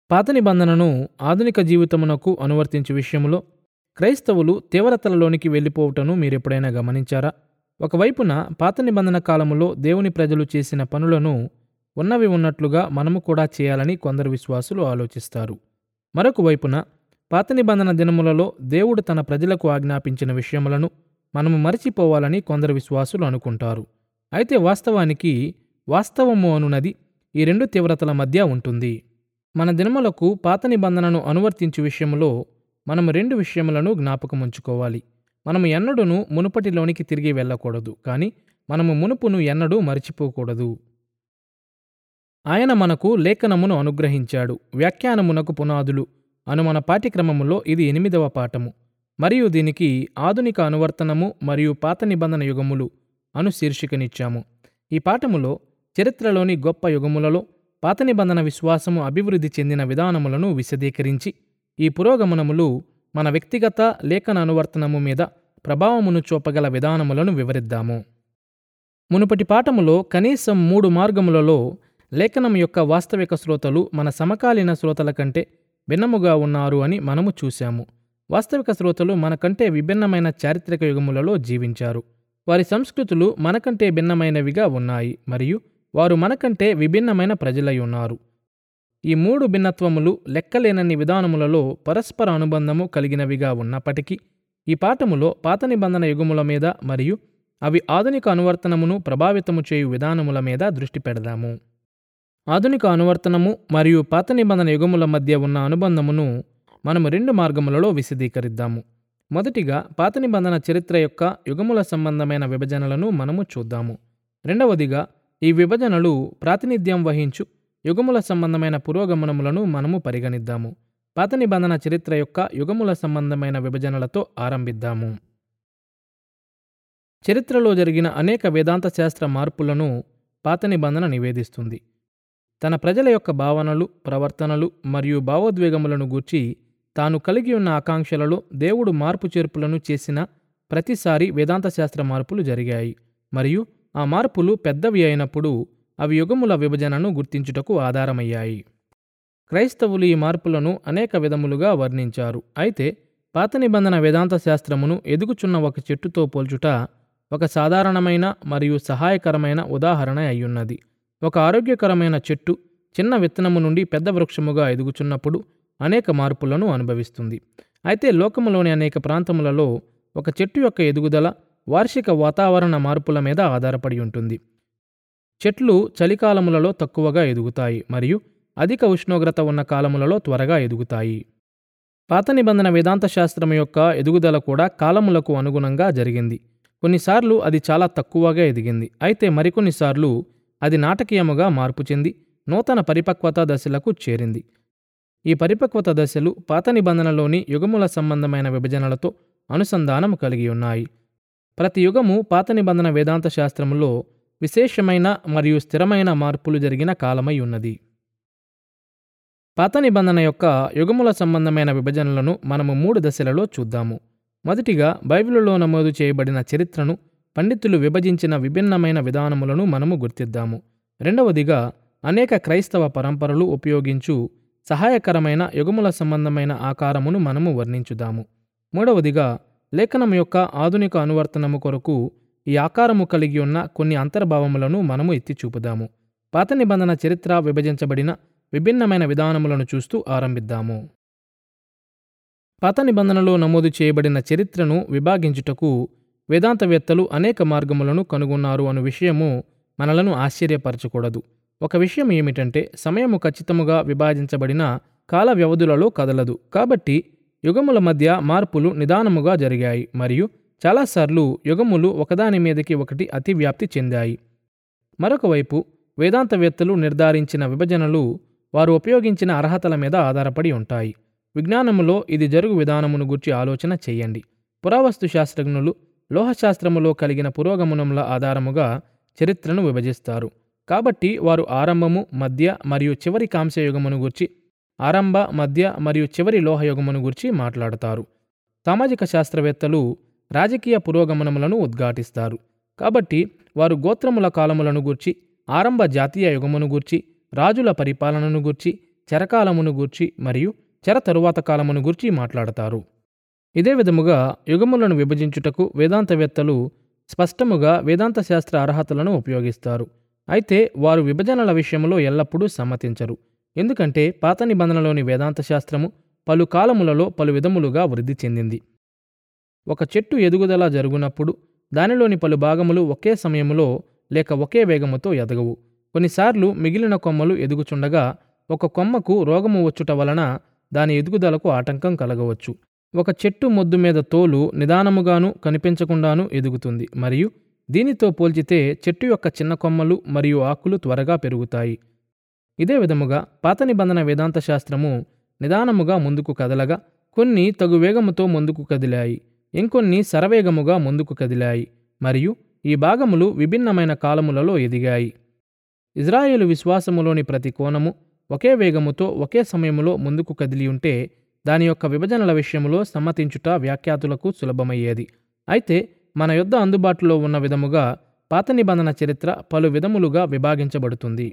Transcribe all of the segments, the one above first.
పాత నిబంధనను ఆధునిక జీవితమునకు అనువర్తించు విషయములో క్రైస్తవులు తీవ్రతలలోనికి వెళ్ళిపోవుటను మీరెప్పుడైనా గమనించారా ఒకవైపున పాత నిబంధన కాలములో దేవుని ప్రజలు చేసిన పనులను ఉన్నవి ఉన్నట్లుగా మనము కూడా చేయాలని కొందరు విశ్వాసులు ఆలోచిస్తారు మరొక వైపున పాత నిబంధన దినములలో దేవుడు తన ప్రజలకు ఆజ్ఞాపించిన విషయములను మనము మరచిపోవాలని కొందరు విశ్వాసులు అనుకుంటారు అయితే వాస్తవానికి వాస్తవము అనునది ఈ రెండు తీవ్రతల మధ్య ఉంటుంది మన దినములకు పాత నిబంధనను అనువర్తించు విషయములో మనము రెండు విషయములను జ్ఞాపకముంచుకోవాలి మనము ఎన్నడూను మునుపటిలోనికి తిరిగి వెళ్ళకూడదు కానీ మనము మునుపును ఎన్నడూ మరచిపోకూడదు ఆయన మనకు లేఖనమును అనుగ్రహించాడు వ్యాఖ్యానమునకు పునాదులు అను మన పాఠ్యక్రమములో ఇది ఎనిమిదవ పాఠము మరియు దీనికి ఆధునిక అనువర్తనము మరియు పాత నిబంధన యుగములు అను శీర్షికనిచ్చాము ఈ పాఠములో చరిత్రలోని గొప్ప యుగములలో పాత నిబంధన విశ్వాసము అభివృద్ధి చెందిన విధానములను విశదీకరించి ఈ పురోగమనములు మన వ్యక్తిగత లేఖన అనువర్తనము మీద ప్రభావమును చూపగల విధానములను వివరిద్దాము మునుపటి పాఠములో కనీసం మూడు మార్గములలో లేఖనం యొక్క వాస్తవిక శ్రోతలు మన సమకాలీన శ్రోతల కంటే భిన్నముగా ఉన్నారు అని మనము చూశాము వాస్తవిక శ్రోతలు మనకంటే విభిన్నమైన చారిత్రక యుగములలో జీవించారు వారి సంస్కృతులు మనకంటే భిన్నమైనవిగా ఉన్నాయి మరియు వారు మనకంటే విభిన్నమైన ప్రజలై ఉన్నారు ఈ మూడు భిన్నత్వములు లెక్కలేనన్ని విధానములలో పరస్పర అనుబంధము కలిగినవిగా ఉన్నప్పటికీ ఈ పాఠములో పాత నిబంధన యుగముల మీద మరియు అవి ఆధునిక అనువర్తనమును ప్రభావితము చేయు విధానముల మీద దృష్టి పెడదాము ఆధునిక అనువర్తనము మరియు పాత నిబంధన యుగముల మధ్య ఉన్న అనుబంధమును మనము రెండు మార్గములలో విశదీకరిద్దాము మొదటిగా పాత నిబంధన చరిత్ర యొక్క యుగముల సంబంధమైన విభజనలను మనము చూద్దాము రెండవదిగా ఈ విభజనలు ప్రాతినిధ్యం వహించు యుగముల సంబంధమైన పురోగమనములను మనము పరిగణిద్దాము పాత నిబంధన చరిత్ర యొక్క యుగముల సంబంధమైన విభజనలతో ఆరంభిద్దాము చరిత్రలో జరిగిన అనేక వేదాంత శాస్త్ర మార్పులను పాత నిబంధన నివేదిస్తుంది తన ప్రజల యొక్క భావనలు ప్రవర్తనలు మరియు భావోద్వేగములను గూర్చి తాను కలిగి ఉన్న ఆకాంక్షలలో దేవుడు మార్పు చేర్పులను చేసిన ప్రతిసారి వేదాంత శాస్త్ర మార్పులు జరిగాయి మరియు ఆ మార్పులు పెద్దవి అయినప్పుడు అవి యుగముల విభజనను గుర్తించుటకు ఆధారమయ్యాయి క్రైస్తవులు ఈ మార్పులను అనేక విధములుగా వర్ణించారు అయితే పాత నిబంధన వేదాంత శాస్త్రమును ఎదుగుచున్న ఒక చెట్టుతో పోల్చుట ఒక సాధారణమైన మరియు సహాయకరమైన ఉదాహరణ అయ్యున్నది ఒక ఆరోగ్యకరమైన చెట్టు చిన్న విత్తనము నుండి పెద్ద వృక్షముగా ఎదుగుచున్నప్పుడు అనేక మార్పులను అనుభవిస్తుంది అయితే లోకములోని అనేక ప్రాంతములలో ఒక చెట్టు యొక్క ఎదుగుదల వార్షిక వాతావరణ మార్పుల మీద ఆధారపడి ఉంటుంది చెట్లు చలికాలములలో తక్కువగా ఎదుగుతాయి మరియు అధిక ఉష్ణోగ్రత ఉన్న కాలములలో త్వరగా ఎదుగుతాయి పాత నిబంధన వేదాంత శాస్త్రం యొక్క ఎదుగుదల కూడా కాలములకు అనుగుణంగా జరిగింది కొన్నిసార్లు అది చాలా తక్కువగా ఎదిగింది అయితే మరికొన్నిసార్లు అది నాటకీయముగా మార్పు చెంది నూతన పరిపక్వత దశలకు చేరింది ఈ పరిపక్వత దశలు పాత నిబంధనలోని యుగముల సంబంధమైన విభజనలతో అనుసంధానం కలిగి ఉన్నాయి ప్రతి యుగము పాత నిబంధన వేదాంత శాస్త్రములో విశేషమైన మరియు స్థిరమైన మార్పులు జరిగిన కాలమై ఉన్నది పాత నిబంధన యొక్క యుగముల సంబంధమైన విభజనలను మనము మూడు దశలలో చూద్దాము మొదటిగా బైబిలులో నమోదు చేయబడిన చరిత్రను పండితులు విభజించిన విభిన్నమైన విధానములను మనము గుర్తిద్దాము రెండవదిగా అనేక క్రైస్తవ పరంపరలు ఉపయోగించు సహాయకరమైన యుగముల సంబంధమైన ఆకారమును మనము వర్ణించుదాము మూడవదిగా లేఖనం యొక్క ఆధునిక అనువర్తనము కొరకు ఈ ఆకారము కలిగి ఉన్న కొన్ని అంతర్భావములను మనము ఎత్తి చూపుదాము పాత నిబంధన చరిత్ర విభజించబడిన విభిన్నమైన విధానములను చూస్తూ ఆరంభిద్దాము పాత నిబంధనలో నమోదు చేయబడిన చరిత్రను విభాగించుటకు వేదాంతవేత్తలు అనేక మార్గములను కనుగొన్నారు అను విషయము మనలను ఆశ్చర్యపరచకూడదు ఒక విషయం ఏమిటంటే సమయము ఖచ్చితముగా విభజించబడిన కాల వ్యవధులలో కదలదు కాబట్టి యుగముల మధ్య మార్పులు నిదానముగా జరిగాయి మరియు చాలాసార్లు యుగములు ఒకదాని మీదకి ఒకటి అతివ్యాప్తి చెందాయి మరొక వైపు వేదాంతవేత్తలు నిర్ధారించిన విభజనలు వారు ఉపయోగించిన అర్హతల మీద ఆధారపడి ఉంటాయి విజ్ఞానములో ఇది జరుగు విధానమును గురించి ఆలోచన చేయండి పురావస్తు శాస్త్రజ్ఞులు లోహశాస్త్రములో కలిగిన పురోగమనముల ఆధారముగా చరిత్రను విభజిస్తారు కాబట్టి వారు ఆరంభము మధ్య మరియు చివరి కాంస్యయుగమును గురించి ఆరంభ మధ్య మరియు చివరి లోహయుగమును గురించి మాట్లాడతారు సామాజిక శాస్త్రవేత్తలు రాజకీయ పురోగమనములను ఉద్ఘాటిస్తారు కాబట్టి వారు గోత్రముల కాలములను గూర్చి ఆరంభ జాతీయ యుగమును గూర్చి రాజుల పరిపాలనను గూర్చి చెరకాలమును గూర్చి మరియు చెర తరువాత కాలమును గూర్చి మాట్లాడతారు ఇదే విధముగా యుగములను విభజించుటకు వేదాంతవేత్తలు స్పష్టముగా వేదాంత శాస్త్ర అర్హతలను ఉపయోగిస్తారు అయితే వారు విభజనల విషయంలో ఎల్లప్పుడూ సమ్మతించరు ఎందుకంటే పాత నిబంధనలోని వేదాంత శాస్త్రము పలు కాలములలో పలు విధములుగా వృద్ధి చెందింది ఒక చెట్టు ఎదుగుదల జరుగునప్పుడు దానిలోని పలు భాగములు ఒకే సమయములో లేక ఒకే వేగముతో ఎదగవు కొన్నిసార్లు మిగిలిన కొమ్మలు ఎదుగుచుండగా ఒక కొమ్మకు రోగము వచ్చుట వలన దాని ఎదుగుదలకు ఆటంకం కలగవచ్చు ఒక చెట్టు మొద్దు మీద తోలు నిదానముగాను కనిపించకుండాను ఎదుగుతుంది మరియు దీనితో పోల్చితే చెట్టు యొక్క చిన్న కొమ్మలు మరియు ఆకులు త్వరగా పెరుగుతాయి ఇదే విధముగా పాత నిబంధన వేదాంత శాస్త్రము నిదానముగా ముందుకు కదలగా కొన్ని తగు వేగముతో ముందుకు కదిలాయి ఇంకొన్ని శరవేగముగా ముందుకు కదిలాయి మరియు ఈ భాగములు విభిన్నమైన కాలములలో ఎదిగాయి ఇజ్రాయేలు విశ్వాసములోని ప్రతి కోణము ఒకే వేగముతో ఒకే సమయములో ముందుకు కదిలి ఉంటే దాని యొక్క విభజనల విషయములో సమ్మతించుట వ్యాఖ్యాతులకు సులభమయ్యేది అయితే మన యొద్ద అందుబాటులో ఉన్న విధముగా పాత నిబంధన చరిత్ర పలు విధములుగా విభాగించబడుతుంది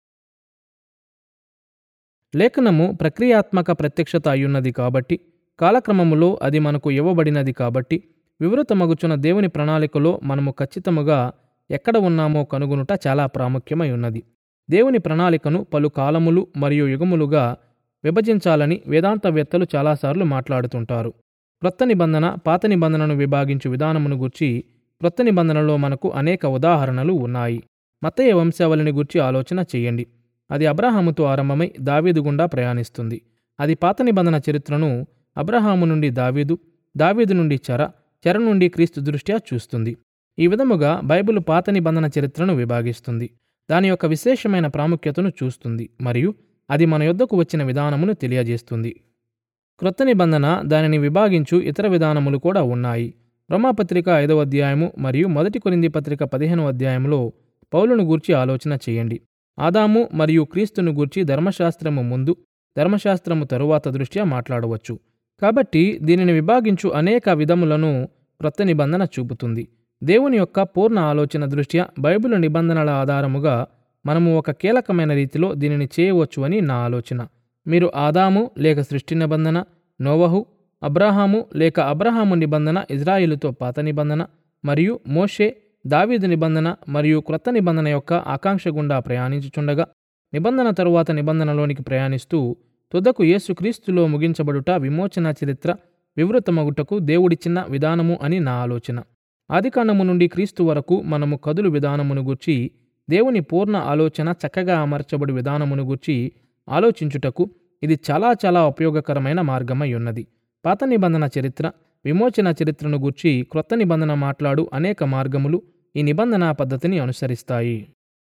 లేఖనము ప్రక్రియాత్మక ప్రత్యక్షత అయ్యున్నది కాబట్టి కాలక్రమములో అది మనకు ఇవ్వబడినది కాబట్టి వివృతమగుచున్న దేవుని ప్రణాళికలో మనము ఖచ్చితముగా ఎక్కడ ఉన్నామో కనుగొనుట చాలా ప్రాముఖ్యమై ఉన్నది దేవుని ప్రణాళికను పలు కాలములు మరియు యుగములుగా విభజించాలని వేదాంతవేత్తలు చాలాసార్లు మాట్లాడుతుంటారు క్రొత్త నిబంధన పాత నిబంధనను విభాగించు విధానమును గుర్చి క్రొత్త నిబంధనలో మనకు అనేక ఉదాహరణలు ఉన్నాయి మత్తయ్య వంశావళిని గుర్చి ఆలోచన చేయండి అది అబ్రహాముతో ఆరంభమై దావీదు గుండా ప్రయాణిస్తుంది అది పాత నిబంధన చరిత్రను అబ్రహాము నుండి దావీదు దావీదు నుండి చెర చెర నుండి క్రీస్తు దృష్ట్యా చూస్తుంది ఈ విధముగా బైబిల్ పాత నిబంధన చరిత్రను విభాగిస్తుంది దాని యొక్క విశేషమైన ప్రాముఖ్యతను చూస్తుంది మరియు అది మన యొద్దకు వచ్చిన విధానమును తెలియజేస్తుంది క్రొత్త నిబంధన దానిని విభాగించు ఇతర విధానములు కూడా ఉన్నాయి రోమాపత్రిక ఐదవ అధ్యాయము మరియు మొదటి కొరింది పత్రిక పదిహేనవ అధ్యాయంలో పౌలును గూర్చి ఆలోచన చేయండి ఆదాము మరియు క్రీస్తును గూర్చి ధర్మశాస్త్రము ముందు ధర్మశాస్త్రము తరువాత దృష్ట్యా మాట్లాడవచ్చు కాబట్టి దీనిని విభాగించు అనేక విధములను క్రొత్త నిబంధన చూపుతుంది దేవుని యొక్క పూర్ణ ఆలోచన దృష్ట్యా బైబిల్ నిబంధనల ఆధారముగా మనము ఒక కీలకమైన రీతిలో దీనిని చేయవచ్చు అని నా ఆలోచన మీరు ఆదాము లేక సృష్టి నిబంధన నోవహు అబ్రహాము లేక అబ్రహాము నిబంధన ఇజ్రాయిలుతో పాత నిబంధన మరియు మోషే దావీదు నిబంధన మరియు క్రొత్త నిబంధన యొక్క ఆకాంక్ష గుండా ప్రయాణించుచుండగా నిబంధన తరువాత నిబంధనలోనికి ప్రయాణిస్తూ తుదకు యేసుక్రీస్తులో ముగించబడుట విమోచన చరిత్ర వివృతమగుటకు దేవుడిచ్చిన విధానము అని నా ఆలోచన ఆదికాండము నుండి క్రీస్తు వరకు మనము కదులు విధానమును గుర్చి దేవుని పూర్ణ ఆలోచన చక్కగా అమర్చబడి విధానమును గుర్చి ఆలోచించుటకు ఇది చాలా చాలా ఉపయోగకరమైన మార్గమై ఉన్నది పాత నిబంధన చరిత్ర విమోచన చరిత్రను గూర్చి క్రొత్త నిబంధన మాట్లాడు అనేక మార్గములు ఈ నిబంధన పద్ధతిని అనుసరిస్తాయి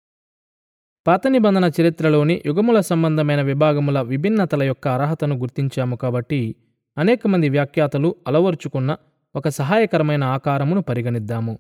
పాత నిబంధన చరిత్రలోని యుగముల సంబంధమైన విభాగముల విభిన్నతల యొక్క అర్హతను గుర్తించాము కాబట్టి అనేక మంది వ్యాఖ్యాతలు అలవరుచుకున్న ఒక సహాయకరమైన ఆకారమును పరిగణిద్దాము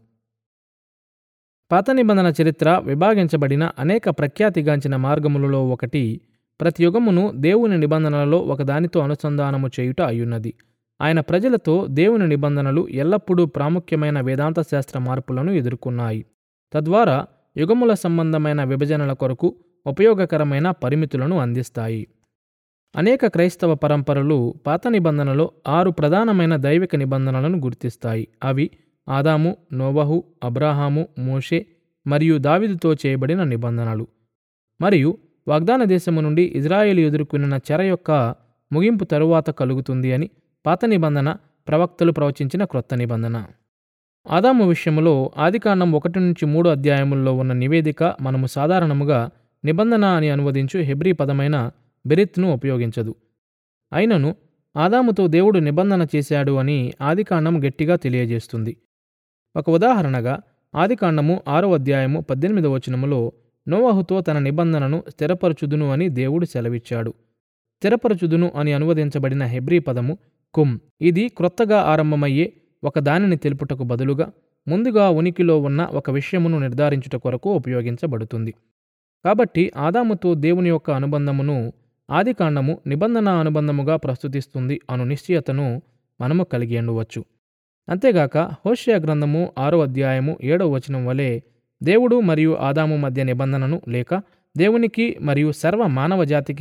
పాత నిబంధన చరిత్ర విభాగించబడిన అనేక ప్రఖ్యాతిగాంచిన మార్గములలో ఒకటి ప్రతి యుగమును దేవుని నిబంధనలలో ఒకదానితో అనుసంధానము చేయుట అయ్యున్నది ఆయన ప్రజలతో దేవుని నిబంధనలు ఎల్లప్పుడూ ప్రాముఖ్యమైన వేదాంత శాస్త్ర మార్పులను ఎదుర్కొన్నాయి తద్వారా యుగముల సంబంధమైన విభజనల కొరకు ఉపయోగకరమైన పరిమితులను అందిస్తాయి అనేక క్రైస్తవ పరంపరలు పాత నిబంధనలో ఆరు ప్రధానమైన దైవిక నిబంధనలను గుర్తిస్తాయి అవి ఆదాము నోవహు అబ్రాహాము మోషే మరియు దావిదుతో చేయబడిన నిబంధనలు మరియు వాగ్దాన దేశము నుండి ఇజ్రాయేలు ఎదుర్కొన్న చెర యొక్క ముగింపు తరువాత కలుగుతుంది అని పాత నిబంధన ప్రవక్తలు ప్రవచించిన క్రొత్త నిబంధన ఆదాము విషయములో ఆదికాండం ఒకటి నుంచి మూడు అధ్యాయముల్లో ఉన్న నివేదిక మనము సాధారణముగా నిబంధన అని అనువదించు హెబ్రీ పదమైన బెరిత్ను ఉపయోగించదు అయినను ఆదాముతో దేవుడు నిబంధన చేశాడు అని ఆదికాండం గట్టిగా తెలియజేస్తుంది ఒక ఉదాహరణగా ఆదికాండము ఆరో అధ్యాయము పద్దెనిమిదవ వచనములో నోవహుతో తన నిబంధనను స్థిరపరచుదును అని దేవుడు సెలవిచ్చాడు స్థిరపరచుదును అని అనువదించబడిన హెబ్రీ పదము కుమ్ ఇది క్రొత్తగా ఆరంభమయ్యే ఒక దానిని తెలుపుటకు బదులుగా ముందుగా ఉనికిలో ఉన్న ఒక విషయమును నిర్ధారించుట కొరకు ఉపయోగించబడుతుంది కాబట్టి ఆదాముతో దేవుని యొక్క అనుబంధమును ఆదికాండము నిబంధన అనుబంధముగా ప్రస్తుతిస్తుంది అను నిశ్చయతను మనము కలిగి ఉండవచ్చు అంతేగాక హోషియా గ్రంథము ఆరో అధ్యాయము ఏడవ వచనం వలె దేవుడు మరియు ఆదాము మధ్య నిబంధనను లేక దేవునికి మరియు సర్వ మానవ జాతికి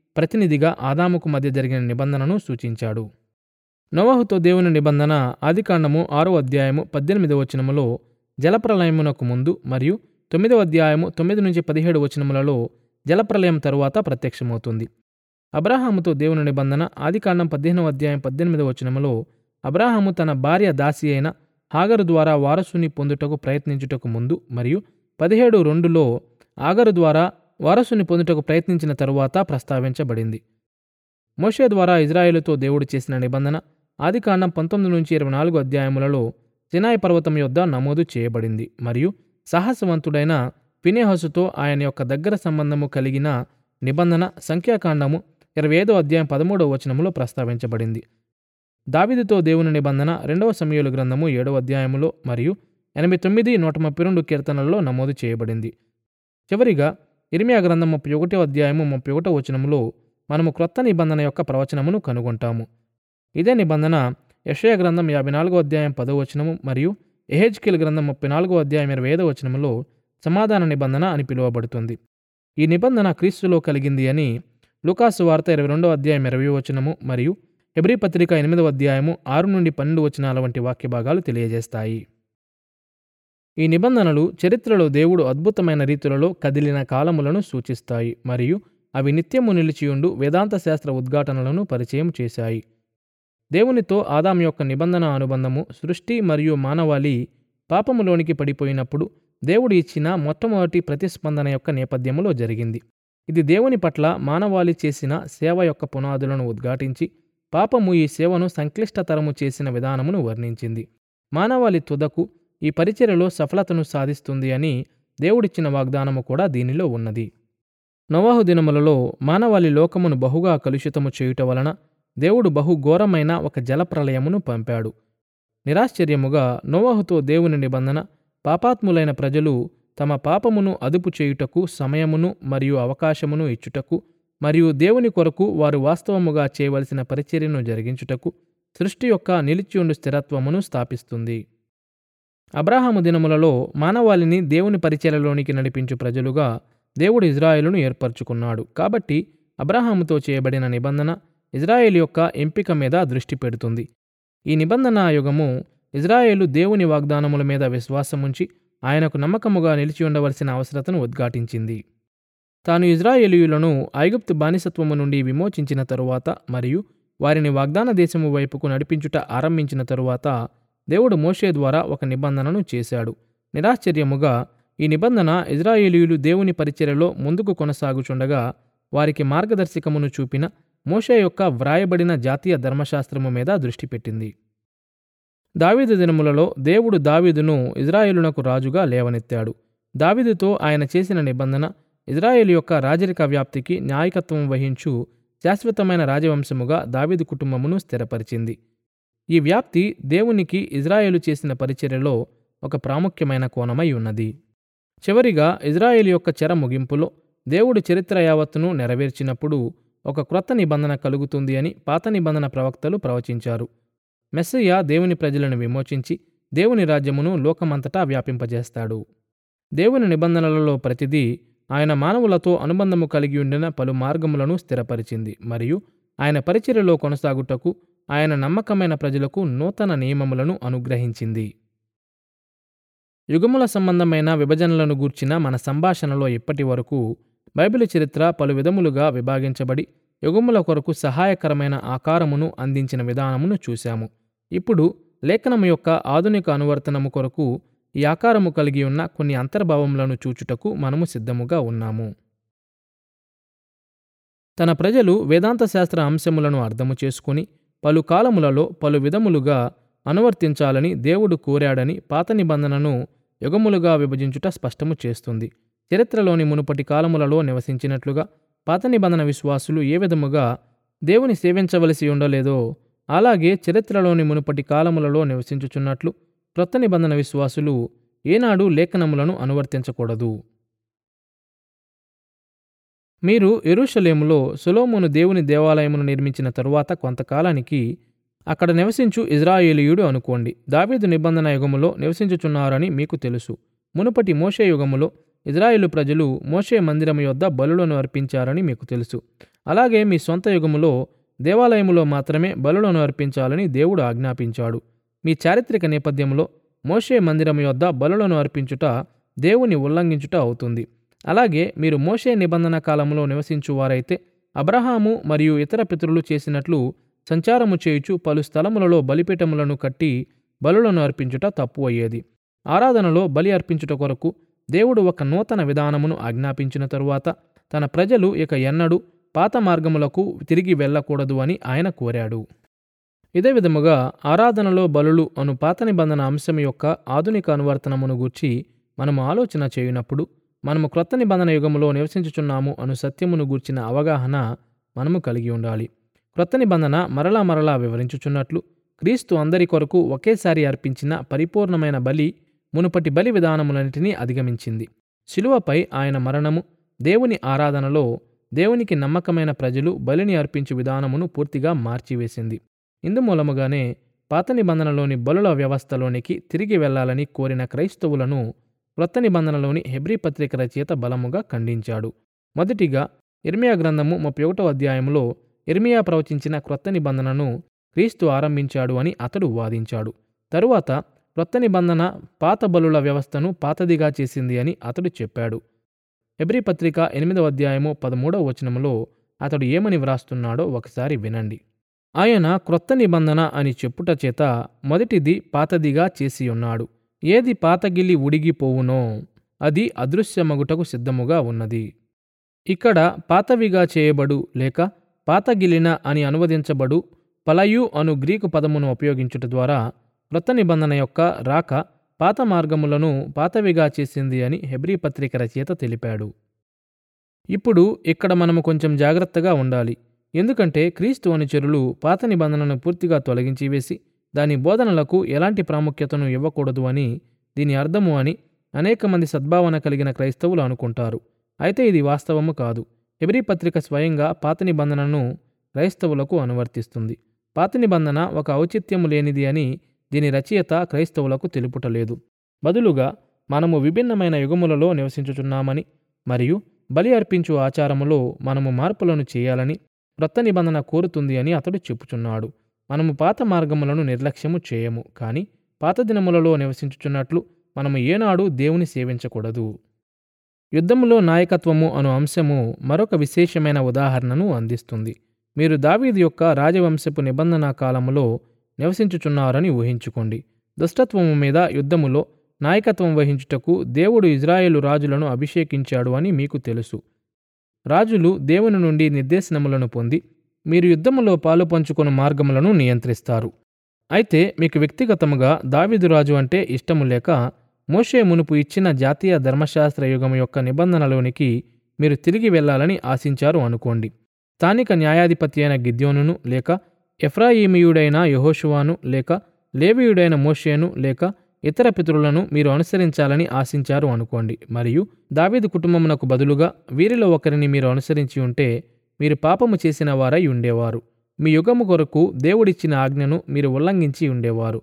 ప్రతినిధిగా ఆదాముకు మధ్య జరిగిన నిబంధనను సూచించాడు నోవాహుతో దేవుని నిబంధన ఆదికాండము ఆరో అధ్యాయము పద్దెనిమిదవ వచనములో జలప్రలయమునకు ముందు మరియు తొమ్మిదవ అధ్యాయము తొమ్మిది నుంచి పదిహేడు వచనములలో జలప్రలయం తరువాత ప్రత్యక్షమవుతుంది అబ్రాహాముతో దేవుని నిబంధన ఆదికాండం పదిహేనవ అధ్యాయం పద్దెనిమిదవ వచనములో అబ్రాహాము తన భార్య దాసి అయిన హాగరు ద్వారా వారసుని పొందుటకు ప్రయత్నించుటకు ముందు మరియు పదిహేడు రెండులో ఆగరు ద్వారా వారసుని పొందుటకు ప్రయత్నించిన తరువాత ప్రస్తావించబడింది మోషే ద్వారా ఇజ్రాయేలుతో దేవుడు చేసిన నిబంధన ఆదికాండం పంతొమ్మిది నుంచి ఇరవై నాలుగు అధ్యాయములలో సినాయి పర్వతం యొద్ద నమోదు చేయబడింది మరియు సాహసవంతుడైన ఫినేహసుతో ఆయన యొక్క దగ్గర సంబంధము కలిగిన నిబంధన సంఖ్యాకాండము ఇరవై ఐదో అధ్యాయం పదమూడవ వచనములో ప్రస్తావించబడింది దావిదుతో దేవుని నిబంధన రెండవ సమయాలు గ్రంథము ఏడవ అధ్యాయములో మరియు ఎనభై తొమ్మిది నూట ముప్పై రెండు కీర్తనలలో నమోదు చేయబడింది చివరిగా ఇర్మియా గ్రంథం ముప్పై ఒకటో అధ్యాయము ముప్పై ఒకటో వచనములో మనము క్రొత్త నిబంధన యొక్క ప్రవచనమును కనుగొంటాము ఇదే నిబంధన యషయ గ్రంథం యాభై నాలుగో అధ్యాయం పదో వచనము మరియు ఎహెచ్కేల్ గ్రంథం ముప్పై నాలుగో అధ్యాయం ఇరవై ఐదో వచనములో సమాధాన నిబంధన అని పిలువబడుతుంది ఈ నిబంధన క్రీస్తులో కలిగింది అని లుకాసు వార్త ఇరవై రెండో అధ్యాయం ఇరవై వచనము మరియు హెబ్రీ పత్రిక ఎనిమిదవ అధ్యాయము ఆరు నుండి పన్నెండు వచనాల వంటి వాక్య భాగాలు తెలియజేస్తాయి ఈ నిబంధనలు చరిత్రలో దేవుడు అద్భుతమైన రీతులలో కదిలిన కాలములను సూచిస్తాయి మరియు అవి నిత్యము నిలిచియుండు వేదాంత శాస్త్ర ఉద్ఘాటనలను పరిచయం చేశాయి దేవునితో ఆదాం యొక్క నిబంధన అనుబంధము సృష్టి మరియు మానవాళి పాపములోనికి పడిపోయినప్పుడు దేవుడు ఇచ్చిన మొట్టమొదటి ప్రతిస్పందన యొక్క నేపథ్యములో జరిగింది ఇది దేవుని పట్ల మానవాళి చేసిన సేవ యొక్క పునాదులను ఉద్ఘాటించి పాపము ఈ సేవను సంక్లిష్టతరము చేసిన విధానమును వర్ణించింది మానవాళి తుదకు ఈ పరిచర్యలో సఫలతను సాధిస్తుంది అని దేవుడిచ్చిన వాగ్దానము కూడా దీనిలో ఉన్నది నోవాహు దినములలో మానవాళి లోకమును బహుగా కలుషితము చేయుట వలన దేవుడు బహు ఘోరమైన ఒక జలప్రలయమును పంపాడు నిరాశ్చర్యముగా నోవాహుతో దేవుని నిబంధన పాపాత్ములైన ప్రజలు తమ పాపమును అదుపు చేయుటకు సమయమును మరియు అవకాశమును ఇచ్చుటకు మరియు దేవుని కొరకు వారు వాస్తవముగా చేయవలసిన పరిచర్యను జరిగించుటకు సృష్టి యొక్క నిలిచియుండు స్థిరత్వమును స్థాపిస్తుంది అబ్రాహాము దినములలో మానవాళిని దేవుని పరిచర్యలోనికి నడిపించు ప్రజలుగా దేవుడు ఇజ్రాయేలును ఏర్పరచుకున్నాడు కాబట్టి అబ్రాహాముతో చేయబడిన నిబంధన ఇజ్రాయేల్ యొక్క ఎంపిక మీద దృష్టి పెడుతుంది ఈ నిబంధన యుగము ఇజ్రాయేలు దేవుని వాగ్దానముల మీద విశ్వాసముంచి ఆయనకు నమ్మకముగా నిలిచి ఉండవలసిన అవసరతను ఉద్ఘాటించింది తాను ఇజ్రాయేలీయులను ఐగుప్తు బానిసత్వము నుండి విమోచించిన తరువాత మరియు వారిని వాగ్దాన దేశము వైపుకు నడిపించుట ఆరంభించిన తరువాత దేవుడు మోషే ద్వారా ఒక నిబంధనను చేశాడు నిరాశ్చర్యముగా ఈ నిబంధన ఇజ్రాయేలీయులు దేవుని పరిచర్యలో ముందుకు కొనసాగుచుండగా వారికి మార్గదర్శకమును చూపిన మోషే యొక్క వ్రాయబడిన జాతీయ ధర్మశాస్త్రము మీద దృష్టి పెట్టింది దావీదు దినములలో దేవుడు దావీదును ఇజ్రాయేలునకు రాజుగా లేవనెత్తాడు దావీదుతో ఆయన చేసిన నిబంధన ఇజ్రాయేలు యొక్క రాజరిక వ్యాప్తికి న్యాయకత్వం వహించు శాశ్వతమైన రాజవంశముగా దావీదు కుటుంబమును స్థిరపరిచింది ఈ వ్యాప్తి దేవునికి ఇజ్రాయేలు చేసిన పరిచర్యలో ఒక ప్రాముఖ్యమైన కోణమై ఉన్నది చివరిగా ఇజ్రాయేల్ యొక్క చెర ముగింపులో దేవుడు చరిత్ర యావత్తును నెరవేర్చినప్పుడు ఒక క్రొత్త నిబంధన కలుగుతుంది అని పాత నిబంధన ప్రవక్తలు ప్రవచించారు మెస్సయ్య దేవుని ప్రజలను విమోచించి దేవుని రాజ్యమును లోకమంతటా వ్యాపింపజేస్తాడు దేవుని నిబంధనలలో ప్రతిదీ ఆయన మానవులతో అనుబంధము కలిగి ఉండిన పలు మార్గములను స్థిరపరిచింది మరియు ఆయన పరిచర్యలో కొనసాగుటకు ఆయన నమ్మకమైన ప్రజలకు నూతన నియమములను అనుగ్రహించింది యుగముల సంబంధమైన విభజనలను గూర్చిన మన సంభాషణలో ఇప్పటి వరకు బైబిల్ చరిత్ర పలు విధములుగా విభాగించబడి యుగముల కొరకు సహాయకరమైన ఆకారమును అందించిన విధానమును చూశాము ఇప్పుడు లేఖనము యొక్క ఆధునిక అనువర్తనము కొరకు ఈ ఆకారము కలిగి ఉన్న కొన్ని అంతర్భావములను చూచుటకు మనము సిద్ధముగా ఉన్నాము తన ప్రజలు వేదాంత శాస్త్ర అంశములను అర్థము చేసుకుని పలు కాలములలో పలు విధములుగా అనువర్తించాలని దేవుడు కోరాడని పాత నిబంధనను యుగములుగా విభజించుట స్పష్టము చేస్తుంది చరిత్రలోని మునుపటి కాలములలో నివసించినట్లుగా పాత నిబంధన విశ్వాసులు ఏ విధముగా దేవుని సేవించవలసి ఉండలేదో అలాగే చరిత్రలోని మునుపటి కాలములలో నివసించుచున్నట్లు క్రొత్త నిబంధన విశ్వాసులు ఏనాడు లేఖనములను అనువర్తించకూడదు మీరు ఎరుషలేములో సొలోమోను దేవుని దేవాలయమును నిర్మించిన తరువాత కొంతకాలానికి అక్కడ నివసించు ఇజ్రాయేలీయుడు అనుకోండి దావీదు నిబంధన యుగములో నివసించుచున్నారని మీకు తెలుసు మునుపటి మోషే యుగములో ఇజ్రాయేలు ప్రజలు మోషే మందిరం యొద్ద బలులను అర్పించారని మీకు తెలుసు అలాగే మీ సొంత యుగములో దేవాలయములో మాత్రమే బలులను అర్పించాలని దేవుడు ఆజ్ఞాపించాడు మీ చారిత్రక నేపథ్యంలో మోషే మందిరం యొద్ద బలులను అర్పించుట దేవుని ఉల్లంఘించుట అవుతుంది అలాగే మీరు మోషే నిబంధన కాలంలో నివసించువారైతే అబ్రహాము మరియు ఇతర పితరులు చేసినట్లు సంచారము చేయుచు పలు స్థలములలో బలిపీఠములను కట్టి బలులను అర్పించుట తప్పు అయ్యేది ఆరాధనలో బలి అర్పించుట కొరకు దేవుడు ఒక నూతన విధానమును ఆజ్ఞాపించిన తరువాత తన ప్రజలు ఇక ఎన్నడూ పాత మార్గములకు తిరిగి వెళ్ళకూడదు అని ఆయన కోరాడు ఇదే విధముగా ఆరాధనలో బలులు అను పాత నిబంధన అంశం యొక్క ఆధునిక అనువర్తనమును గూర్చి మనము ఆలోచన చేయునప్పుడు మనము క్రొత్త నిబంధన యుగములో నివసించుచున్నాము అను సత్యమును గూర్చిన అవగాహన మనము కలిగి ఉండాలి క్రొత్త నిబంధన మరలా మరలా వివరించుచున్నట్లు క్రీస్తు అందరి కొరకు ఒకేసారి అర్పించిన పరిపూర్ణమైన బలి మునుపటి బలి విధానములన్నిటినీ అధిగమించింది శిలువపై ఆయన మరణము దేవుని ఆరాధనలో దేవునికి నమ్మకమైన ప్రజలు బలిని అర్పించు విధానమును పూర్తిగా మార్చివేసింది ఇందుమూలముగానే పాత నిబంధనలోని బలుల వ్యవస్థలోనికి తిరిగి వెళ్ళాలని కోరిన క్రైస్తవులను క్రొత్త నిబంధనలోని హెబ్రీ పత్రిక రచయిత బలముగా ఖండించాడు మొదటిగా ఇర్మియా గ్రంథము ముప్పై ఒకటో అధ్యాయంలో ఇర్మియా ప్రవచించిన క్రొత్త నిబంధనను క్రీస్తు ఆరంభించాడు అని అతడు వాదించాడు తరువాత క్రొత్త నిబంధన పాత బలుల వ్యవస్థను పాతదిగా చేసింది అని అతడు చెప్పాడు హెబ్రీ పత్రిక ఎనిమిదవ అధ్యాయము పదమూడవ వచనములో అతడు ఏమని వ్రాస్తున్నాడో ఒకసారి వినండి ఆయన క్రొత్త నిబంధన అని చెప్పుట చేత మొదటిది పాతదిగా చేసి ఉన్నాడు ఏది పాతగిల్లి ఉడిగిపోవునో అది అదృశ్యమగుటకు సిద్ధముగా ఉన్నది ఇక్కడ పాతవిగా చేయబడు లేక పాతగిలిన అని అనువదించబడు పలయు అను గ్రీకు పదమును ఉపయోగించుట ద్వారా క్రొత్త నిబంధన యొక్క రాక పాత మార్గములను పాతవిగా చేసింది అని హెబ్రీ పత్రిక రచయిత తెలిపాడు ఇప్పుడు ఇక్కడ మనము కొంచెం జాగ్రత్తగా ఉండాలి ఎందుకంటే క్రీస్తు అనుచరులు పాత నిబంధనను పూర్తిగా తొలగించి వేసి దాని బోధనలకు ఎలాంటి ప్రాముఖ్యతను ఇవ్వకూడదు అని దీని అర్థము అని అనేక మంది సద్భావన కలిగిన క్రైస్తవులు అనుకుంటారు అయితే ఇది వాస్తవము కాదు హెబ్రీ పత్రిక స్వయంగా పాత నిబంధనను క్రైస్తవులకు అనువర్తిస్తుంది పాత నిబంధన ఒక ఔచిత్యము లేనిది అని దీని రచయిత క్రైస్తవులకు తెలుపుటలేదు బదులుగా మనము విభిన్నమైన యుగములలో నివసించుచున్నామని మరియు బలి అర్పించు ఆచారములో మనము మార్పులను చేయాలని క్రొత్త నిబంధన కోరుతుంది అని అతడు చెప్పుచున్నాడు మనము పాత మార్గములను నిర్లక్ష్యము చేయము కానీ పాత దినములలో నివసించుచున్నట్లు మనము ఏనాడు దేవుని సేవించకూడదు యుద్ధములో నాయకత్వము అను అంశము మరొక విశేషమైన ఉదాహరణను అందిస్తుంది మీరు దావీదు యొక్క రాజవంశపు నిబంధన కాలములో నివసించుచున్నారని ఊహించుకోండి దుష్టత్వము మీద యుద్ధములో నాయకత్వం వహించుటకు దేవుడు ఇజ్రాయేలు రాజులను అభిషేకించాడు అని మీకు తెలుసు రాజులు దేవుని నుండి నిర్దేశనములను పొంది మీరు యుద్ధములో పాలు పంచుకొను మార్గములను నియంత్రిస్తారు అయితే మీకు వ్యక్తిగతముగా దావీదు రాజు అంటే ఇష్టము లేక మోషే మునుపు ఇచ్చిన జాతీయ ధర్మశాస్త్ర యుగం యొక్క నిబంధనలోనికి మీరు తిరిగి వెళ్ళాలని ఆశించారు అనుకోండి స్థానిక న్యాయాధిపతి అయిన గిద్యోనును లేక ఎఫ్రాయిమీయుడైన యహోషువాను లేక లేవీయుడైన మోషేను లేక ఇతర పితరులను మీరు అనుసరించాలని ఆశించారు అనుకోండి మరియు దావీదు కుటుంబమునకు బదులుగా వీరిలో ఒకరిని మీరు అనుసరించి ఉంటే మీరు పాపము చేసిన వారై ఉండేవారు మీ యుగము కొరకు దేవుడిచ్చిన ఆజ్ఞను మీరు ఉల్లంఘించి ఉండేవారు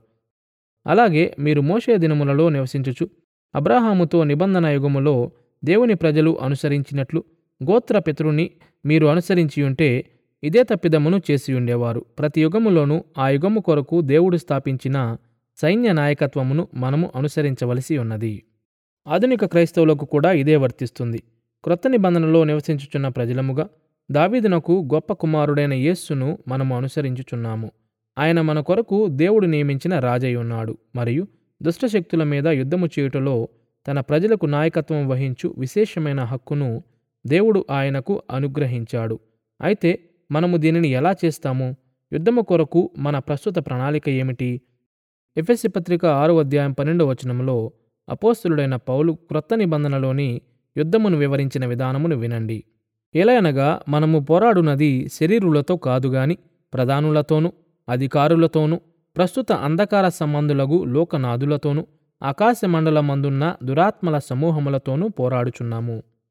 అలాగే మీరు మోషే దినములలో నివసించుచు అబ్రాహాముతో నిబంధన యుగములో దేవుని ప్రజలు అనుసరించినట్లు గోత్ర పితరుని మీరు అనుసరించి ఉంటే ఇదే తప్పిదమును చేసి ఉండేవారు ప్రతి యుగములోనూ ఆ యుగము కొరకు దేవుడు స్థాపించిన సైన్య నాయకత్వమును మనము అనుసరించవలసి ఉన్నది ఆధునిక క్రైస్తవులకు కూడా ఇదే వర్తిస్తుంది క్రొత్త నిబంధనలో నివసించుచున్న ప్రజలముగా దావీదునకు గొప్ప కుమారుడైన యేస్సును మనము అనుసరించుచున్నాము ఆయన మన కొరకు దేవుడు నియమించిన రాజై ఉన్నాడు మరియు దుష్టశక్తుల మీద యుద్ధము చేయుటలో తన ప్రజలకు నాయకత్వం వహించు విశేషమైన హక్కును దేవుడు ఆయనకు అనుగ్రహించాడు అయితే మనము దీనిని ఎలా చేస్తాము యుద్ధము కొరకు మన ప్రస్తుత ప్రణాళిక ఏమిటి ఎఫ్ఎస్సి పత్రిక ఆరో అధ్యాయం పన్నెండో వచనంలో అపోస్తులుడైన పౌలు క్రొత్త నిబంధనలోని యుద్ధమును వివరించిన విధానమును వినండి ఎలయనగా మనము పోరాడునది శరీరులతో కాదు గాని ప్రధానులతోనూ అధికారులతోనూ ప్రస్తుత అంధకార సంబంధులగు లోకనాథులతోనూ ఆకాశమండలమందున్న దురాత్మల సమూహములతోనూ పోరాడుచున్నాము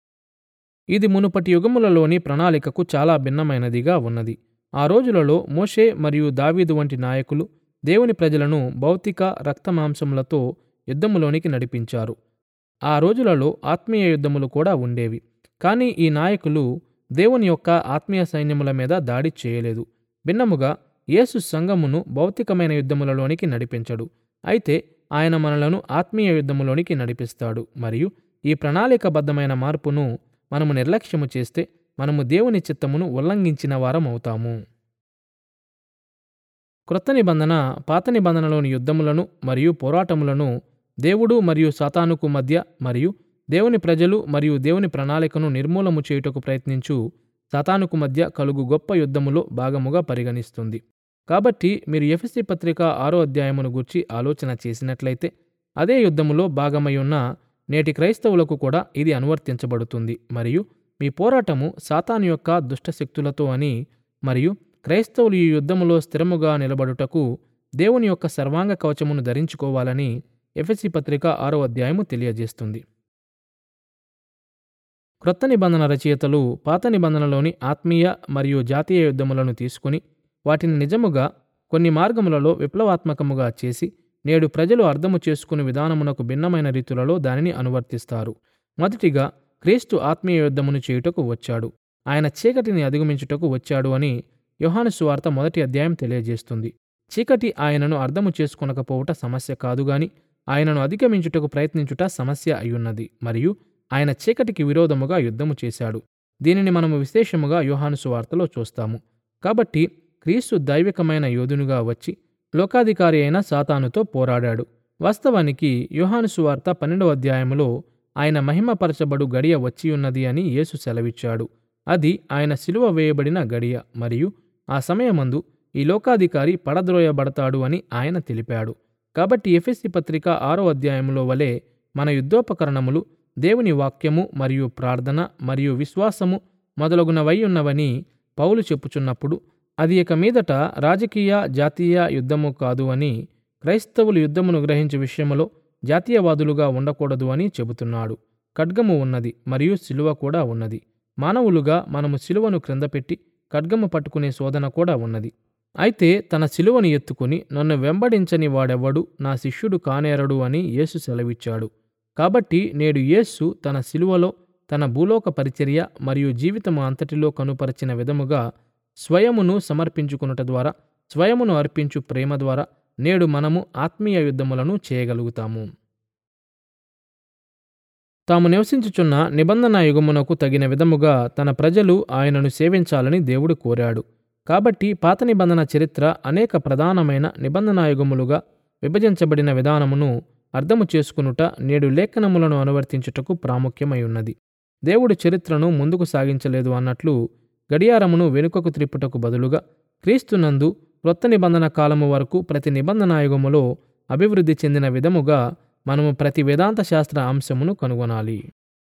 ఇది మునుపటి యుగములలోని ప్రణాళికకు చాలా భిన్నమైనదిగా ఉన్నది ఆ రోజులలో మోషే మరియు దావీదు వంటి నాయకులు దేవుని ప్రజలను భౌతిక రక్తమాంసములతో యుద్ధములోనికి నడిపించారు ఆ రోజులలో ఆత్మీయ యుద్ధములు కూడా ఉండేవి కానీ ఈ నాయకులు దేవుని యొక్క ఆత్మీయ సైన్యముల మీద దాడి చేయలేదు భిన్నముగా యేసు సంఘమును భౌతికమైన యుద్ధములలోనికి నడిపించడు అయితే ఆయన మనలను ఆత్మీయ యుద్ధములోనికి నడిపిస్తాడు మరియు ఈ ప్రణాళికబద్ధమైన మార్పును మనము నిర్లక్ష్యము చేస్తే మనము దేవుని చిత్తమును ఉల్లంఘించిన వారం అవుతాము క్రొత్త నిబంధన పాత నిబంధనలోని యుద్ధములను మరియు పోరాటములను దేవుడు మరియు సాతానుకు మధ్య మరియు దేవుని ప్రజలు మరియు దేవుని ప్రణాళికను నిర్మూలము చేయుటకు ప్రయత్నించు సాతానుకు మధ్య కలుగు గొప్ప యుద్ధములో భాగముగా పరిగణిస్తుంది కాబట్టి మీరు ఎఫ్ఎస్సి పత్రిక ఆరో అధ్యాయమును గూర్చి ఆలోచన చేసినట్లయితే అదే యుద్ధములో భాగమై ఉన్న నేటి క్రైస్తవులకు కూడా ఇది అనువర్తించబడుతుంది మరియు మీ పోరాటము సాతాను యొక్క దుష్టశక్తులతో అని మరియు క్రైస్తవులు ఈ యుద్ధములో స్థిరముగా నిలబడుటకు దేవుని యొక్క సర్వాంగ కవచమును ధరించుకోవాలని ఎఫ్ఎస్సి పత్రిక ఆరో అధ్యాయము తెలియజేస్తుంది క్రొత్త నిబంధన రచయితలు పాత నిబంధనలోని ఆత్మీయ మరియు జాతీయ యుద్ధములను తీసుకుని వాటిని నిజముగా కొన్ని మార్గములలో విప్లవాత్మకముగా చేసి నేడు ప్రజలు అర్థము చేసుకుని విధానమునకు భిన్నమైన రీతులలో దానిని అనువర్తిస్తారు మొదటిగా క్రీస్తు ఆత్మీయ యుద్ధమును చేయుటకు వచ్చాడు ఆయన చీకటిని అధిగమించుటకు వచ్చాడు అని యోహాను సువార్త మొదటి అధ్యాయం తెలియజేస్తుంది చీకటి ఆయనను అర్థము చేసుకొనకపోవుట సమస్య కాదు గాని ఆయనను అధిగమించుటకు ప్రయత్నించుట సమస్య అయ్యున్నది మరియు ఆయన చీకటికి విరోధముగా యుద్ధము చేశాడు దీనిని మనము విశేషముగా యోహాను సువార్తలో చూస్తాము కాబట్టి క్రీస్తు దైవికమైన యోధునుగా వచ్చి లోకాధికారి అయిన సాతానుతో పోరాడాడు వాస్తవానికి యోహాను సువార్త పన్నెండవ అధ్యాయములో ఆయన మహిమపరచబడు గడియ వచ్చియున్నది అని యేసు సెలవిచ్చాడు అది ఆయన సిలువ వేయబడిన గడియ మరియు ఆ సమయమందు ఈ లోకాధికారి పడద్రోయబడతాడు అని ఆయన తెలిపాడు కాబట్టి ఎఫెస్సి పత్రిక ఆరో అధ్యాయంలో వలె మన యుద్ధోపకరణములు దేవుని వాక్యము మరియు ప్రార్థన మరియు విశ్వాసము మొదలగునవై ఉన్నవని పౌలు చెప్పుచున్నప్పుడు అది ఇక మీదట రాజకీయ జాతీయ యుద్ధము కాదు అని క్రైస్తవులు యుద్ధమును గ్రహించే విషయములో జాతీయవాదులుగా ఉండకూడదు అని చెబుతున్నాడు ఖడ్గము ఉన్నది మరియు శిలువ కూడా ఉన్నది మానవులుగా మనము శిలువను క్రిందపెట్టి ఖడ్గము పట్టుకునే శోధన కూడా ఉన్నది అయితే తన శిలువను ఎత్తుకుని నన్ను వెంబడించని వాడెవ్వడు నా శిష్యుడు కానేరడు అని యేసు సెలవిచ్చాడు కాబట్టి నేడు యేస్సు తన శిలువలో తన భూలోక పరిచర్య మరియు జీవితము అంతటిలో కనుపరచిన విధముగా స్వయమును సమర్పించుకునుట ద్వారా స్వయమును అర్పించు ప్రేమ ద్వారా నేడు మనము ఆత్మీయ యుద్ధములను చేయగలుగుతాము తాము నివసించుచున్న నిబంధన యుగమునకు తగిన విధముగా తన ప్రజలు ఆయనను సేవించాలని దేవుడు కోరాడు కాబట్టి పాత నిబంధన చరిత్ర అనేక ప్రధానమైన నిబంధన యుగములుగా విభజించబడిన విధానమును అర్థము చేసుకునుట నేడు లేఖనములను అనువర్తించుటకు ప్రాముఖ్యమై ఉన్నది దేవుడు చరిత్రను ముందుకు సాగించలేదు అన్నట్లు గడియారమును వెనుకకు త్రిప్పుటకు బదులుగా క్రీస్తునందు క్రొత్త నిబంధన కాలము వరకు ప్రతి నిబంధన యుగములో అభివృద్ధి చెందిన విధముగా మనము ప్రతి వేదాంత శాస్త్ర అంశమును కనుగొనాలి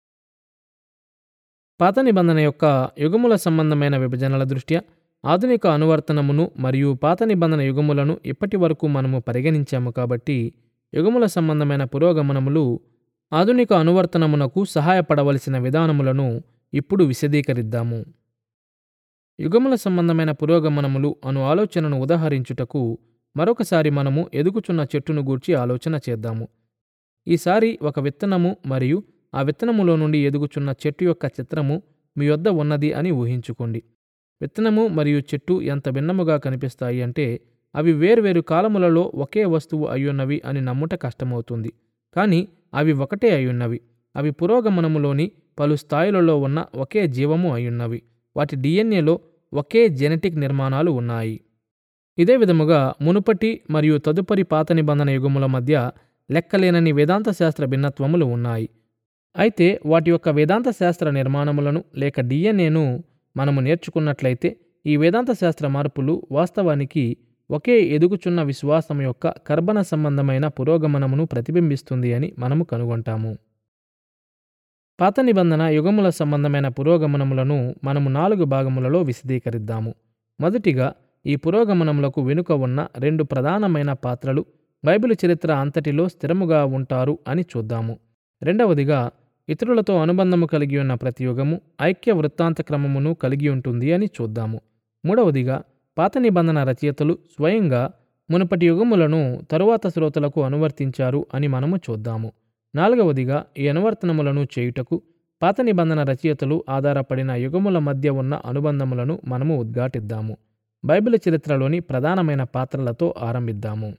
పాత నిబంధన యొక్క యుగముల సంబంధమైన విభజనల దృష్ట్యా ఆధునిక అనువర్తనమును మరియు పాత నిబంధన యుగములను ఇప్పటి వరకు మనము పరిగణించాము కాబట్టి యుగముల సంబంధమైన పురోగమనములు ఆధునిక అనువర్తనమునకు సహాయపడవలసిన విధానములను ఇప్పుడు విశదీకరిద్దాము యుగముల సంబంధమైన పురోగమనములు అను ఆలోచనను ఉదాహరించుటకు మరొకసారి మనము ఎదుగుచున్న చెట్టును గూర్చి ఆలోచన చేద్దాము ఈసారి ఒక విత్తనము మరియు ఆ విత్తనములో నుండి ఎదుగుచున్న చెట్టు యొక్క చిత్రము మీ వద్ద ఉన్నది అని ఊహించుకోండి విత్తనము మరియు చెట్టు ఎంత భిన్నముగా కనిపిస్తాయి అంటే అవి వేర్వేరు కాలములలో ఒకే వస్తువు అయ్యున్నవి అని నమ్ముట కష్టమవుతుంది కానీ అవి ఒకటే అయ్యున్నవి అవి పురోగమనములోని పలు స్థాయిలలో ఉన్న ఒకే జీవము అయ్యున్నవి వాటి డిఎన్ఏలో ఒకే జెనెటిక్ నిర్మాణాలు ఉన్నాయి ఇదే విధముగా మునుపటి మరియు తదుపరి పాత నిబంధన యుగముల మధ్య లెక్కలేనని వేదాంత శాస్త్ర భిన్నత్వములు ఉన్నాయి అయితే వాటి యొక్క వేదాంత శాస్త్ర నిర్మాణములను లేక డిఎన్ఏను మనము నేర్చుకున్నట్లయితే ఈ వేదాంత శాస్త్ర మార్పులు వాస్తవానికి ఒకే ఎదుగుచున్న విశ్వాసం యొక్క కర్బన సంబంధమైన పురోగమనమును ప్రతిబింబిస్తుంది అని మనము కనుగొంటాము పాత నిబంధన యుగముల సంబంధమైన పురోగమనములను మనము నాలుగు భాగములలో విశదీకరిద్దాము మొదటిగా ఈ పురోగమనములకు వెనుక ఉన్న రెండు ప్రధానమైన పాత్రలు బైబిల్ చరిత్ర అంతటిలో స్థిరముగా ఉంటారు అని చూద్దాము రెండవదిగా ఇతరులతో అనుబంధము కలిగి ఉన్న ప్రతి యుగము ఐక్య వృత్తాంత క్రమమును కలిగి ఉంటుంది అని చూద్దాము మూడవదిగా పాత నిబంధన రచయితలు స్వయంగా మునుపటి యుగములను తరువాత శ్రోతలకు అనువర్తించారు అని మనము చూద్దాము నాలుగవదిగా ఈ అనువర్తనములను చేయుటకు పాత నిబంధన రచయితలు ఆధారపడిన యుగముల మధ్య ఉన్న అనుబంధములను మనము ఉద్ఘాటిద్దాము బైబిల్ చరిత్రలోని ప్రధానమైన పాత్రలతో ఆరంభిద్దాము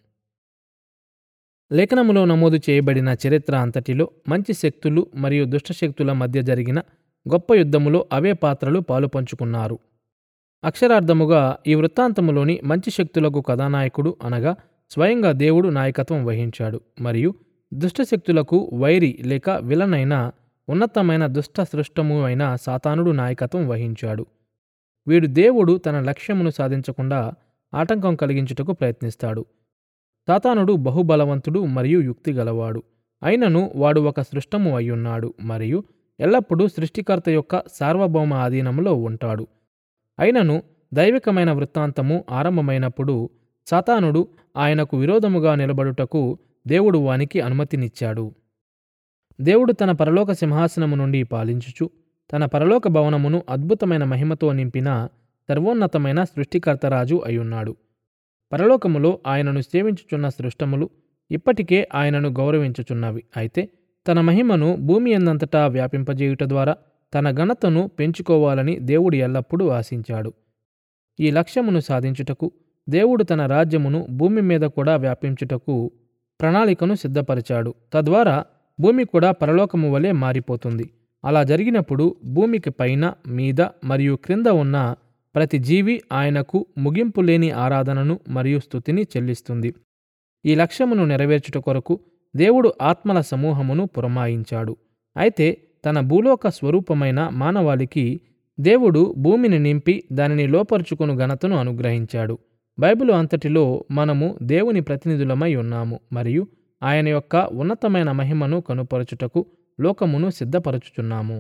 లేఖనములో నమోదు చేయబడిన చరిత్ర అంతటిలో మంచి శక్తులు మరియు దుష్టశక్తుల మధ్య జరిగిన గొప్ప యుద్ధములో అవే పాత్రలు పాలుపంచుకున్నారు అక్షరార్థముగా ఈ వృత్తాంతములోని మంచి శక్తులకు కథానాయకుడు అనగా స్వయంగా దేవుడు నాయకత్వం వహించాడు మరియు దుష్టశక్తులకు వైరి లేక విలన్ అయిన ఉన్నతమైన దుష్ట సృష్టము అయిన సాతానుడు నాయకత్వం వహించాడు వీడు దేవుడు తన లక్ష్యమును సాధించకుండా ఆటంకం కలిగించుటకు ప్రయత్నిస్తాడు సాతానుడు బహుబలవంతుడు మరియు యుక్తి గలవాడు అయినను వాడు ఒక సృష్టము అయ్యున్నాడు మరియు ఎల్లప్పుడూ సృష్టికర్త యొక్క సార్వభౌమ ఆధీనంలో ఉంటాడు అయినను దైవికమైన వృత్తాంతము ఆరంభమైనప్పుడు సాతానుడు ఆయనకు విరోధముగా నిలబడుటకు దేవుడు వానికి అనుమతినిచ్చాడు దేవుడు తన పరలోక సింహాసనము నుండి పాలించుచు తన పరలోక భవనమును అద్భుతమైన మహిమతో నింపిన సర్వోన్నతమైన సృష్టికర్తరాజు అయ్యున్నాడు పరలోకములో ఆయనను సేవించుచున్న సృష్టములు ఇప్పటికే ఆయనను గౌరవించుచున్నవి అయితే తన మహిమను భూమి ఎందంతటా వ్యాపింపజేయుట ద్వారా తన ఘనతను పెంచుకోవాలని దేవుడు ఎల్లప్పుడూ ఆశించాడు ఈ లక్ష్యమును సాధించుటకు దేవుడు తన రాజ్యమును భూమి మీద కూడా వ్యాపించుటకు ప్రణాళికను సిద్ధపరిచాడు తద్వారా భూమి కూడా పరలోకము వలె మారిపోతుంది అలా జరిగినప్పుడు భూమికి పైన మీద మరియు క్రింద ఉన్న ప్రతి జీవి ఆయనకు ముగింపు లేని ఆరాధనను మరియు స్థుతిని చెల్లిస్తుంది ఈ లక్ష్యమును నెరవేర్చుట కొరకు దేవుడు ఆత్మల సమూహమును పురమాయించాడు అయితే తన భూలోక స్వరూపమైన మానవాళికి దేవుడు భూమిని నింపి దానిని లోపరుచుకును ఘనతను అనుగ్రహించాడు బైబిల్ అంతటిలో మనము దేవుని ప్రతినిధులమై ఉన్నాము మరియు ఆయన యొక్క ఉన్నతమైన మహిమను కనుపరచుటకు లోకమును సిద్ధపరచుచున్నాము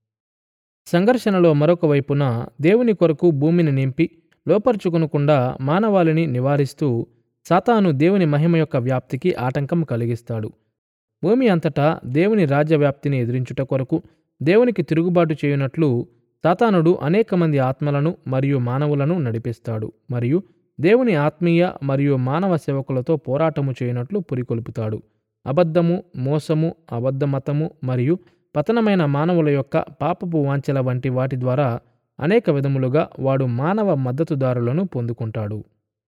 సంఘర్షణలో మరొక వైపున దేవుని కొరకు భూమిని నింపి లోపరుచుకునకుండా మానవాళిని నివారిస్తూ సాతాను దేవుని మహిమ యొక్క వ్యాప్తికి ఆటంకం కలిగిస్తాడు భూమి అంతటా దేవుని రాజ్య వ్యాప్తిని ఎదిరించుట కొరకు దేవునికి తిరుగుబాటు చేయునట్లు సాతానుడు అనేక మంది ఆత్మలను మరియు మానవులను నడిపిస్తాడు మరియు దేవుని ఆత్మీయ మరియు మానవ సేవకులతో పోరాటము చేయనట్లు పురికొల్పుతాడు అబద్ధము మోసము అబద్ధమతము మరియు పతనమైన మానవుల యొక్క పాపపు వాంఛల వంటి వాటి ద్వారా అనేక విధములుగా వాడు మానవ మద్దతుదారులను పొందుకుంటాడు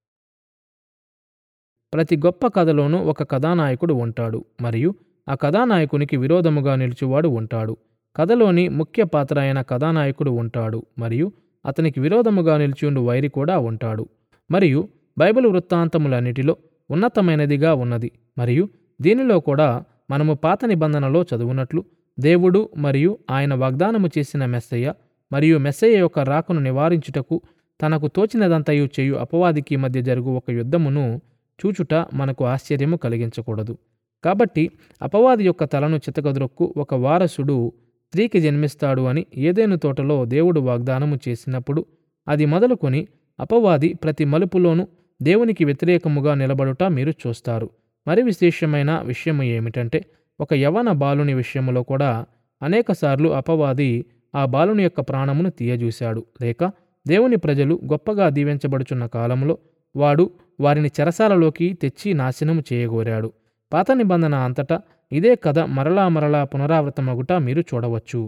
ప్రతి గొప్ప కథలోనూ ఒక కథానాయకుడు ఉంటాడు మరియు ఆ కథానాయకునికి విరోధముగా నిలిచేవాడు ఉంటాడు కథలోని ముఖ్య పాత్ర అయిన కథానాయకుడు ఉంటాడు మరియు అతనికి విరోధముగా నిలిచియుండు వైరి కూడా ఉంటాడు మరియు బైబిల్ వృత్తాంతములన్నిటిలో ఉన్నతమైనదిగా ఉన్నది మరియు దీనిలో కూడా మనము పాత నిబంధనలో చదువునట్లు దేవుడు మరియు ఆయన వాగ్దానము చేసిన మెస్సయ్య మరియు మెస్సయ్య యొక్క రాకను నివారించుటకు తనకు తోచినదంతయు చేయు అపవాదికి మధ్య జరుగు ఒక యుద్ధమును చూచుట మనకు ఆశ్చర్యము కలిగించకూడదు కాబట్టి అపవాది యొక్క తలను చితకదురొక్కు ఒక వారసుడు స్త్రీకి జన్మిస్తాడు అని ఏదేను తోటలో దేవుడు వాగ్దానము చేసినప్పుడు అది మొదలుకొని అపవాది ప్రతి మలుపులోనూ దేవునికి వ్యతిరేకముగా నిలబడుట మీరు చూస్తారు మరి విశేషమైన విషయము ఏమిటంటే ఒక యవన బాలుని విషయములో కూడా అనేకసార్లు అపవాది ఆ బాలుని యొక్క ప్రాణమును తీయజూశాడు లేక దేవుని ప్రజలు గొప్పగా దీవించబడుచున్న కాలంలో వాడు వారిని చెరసాలలోకి తెచ్చి నాశనము చేయగోరాడు పాత నిబంధన అంతటా ఇదే కథ మరలా మరలా పునరావృతమగుట మీరు చూడవచ్చు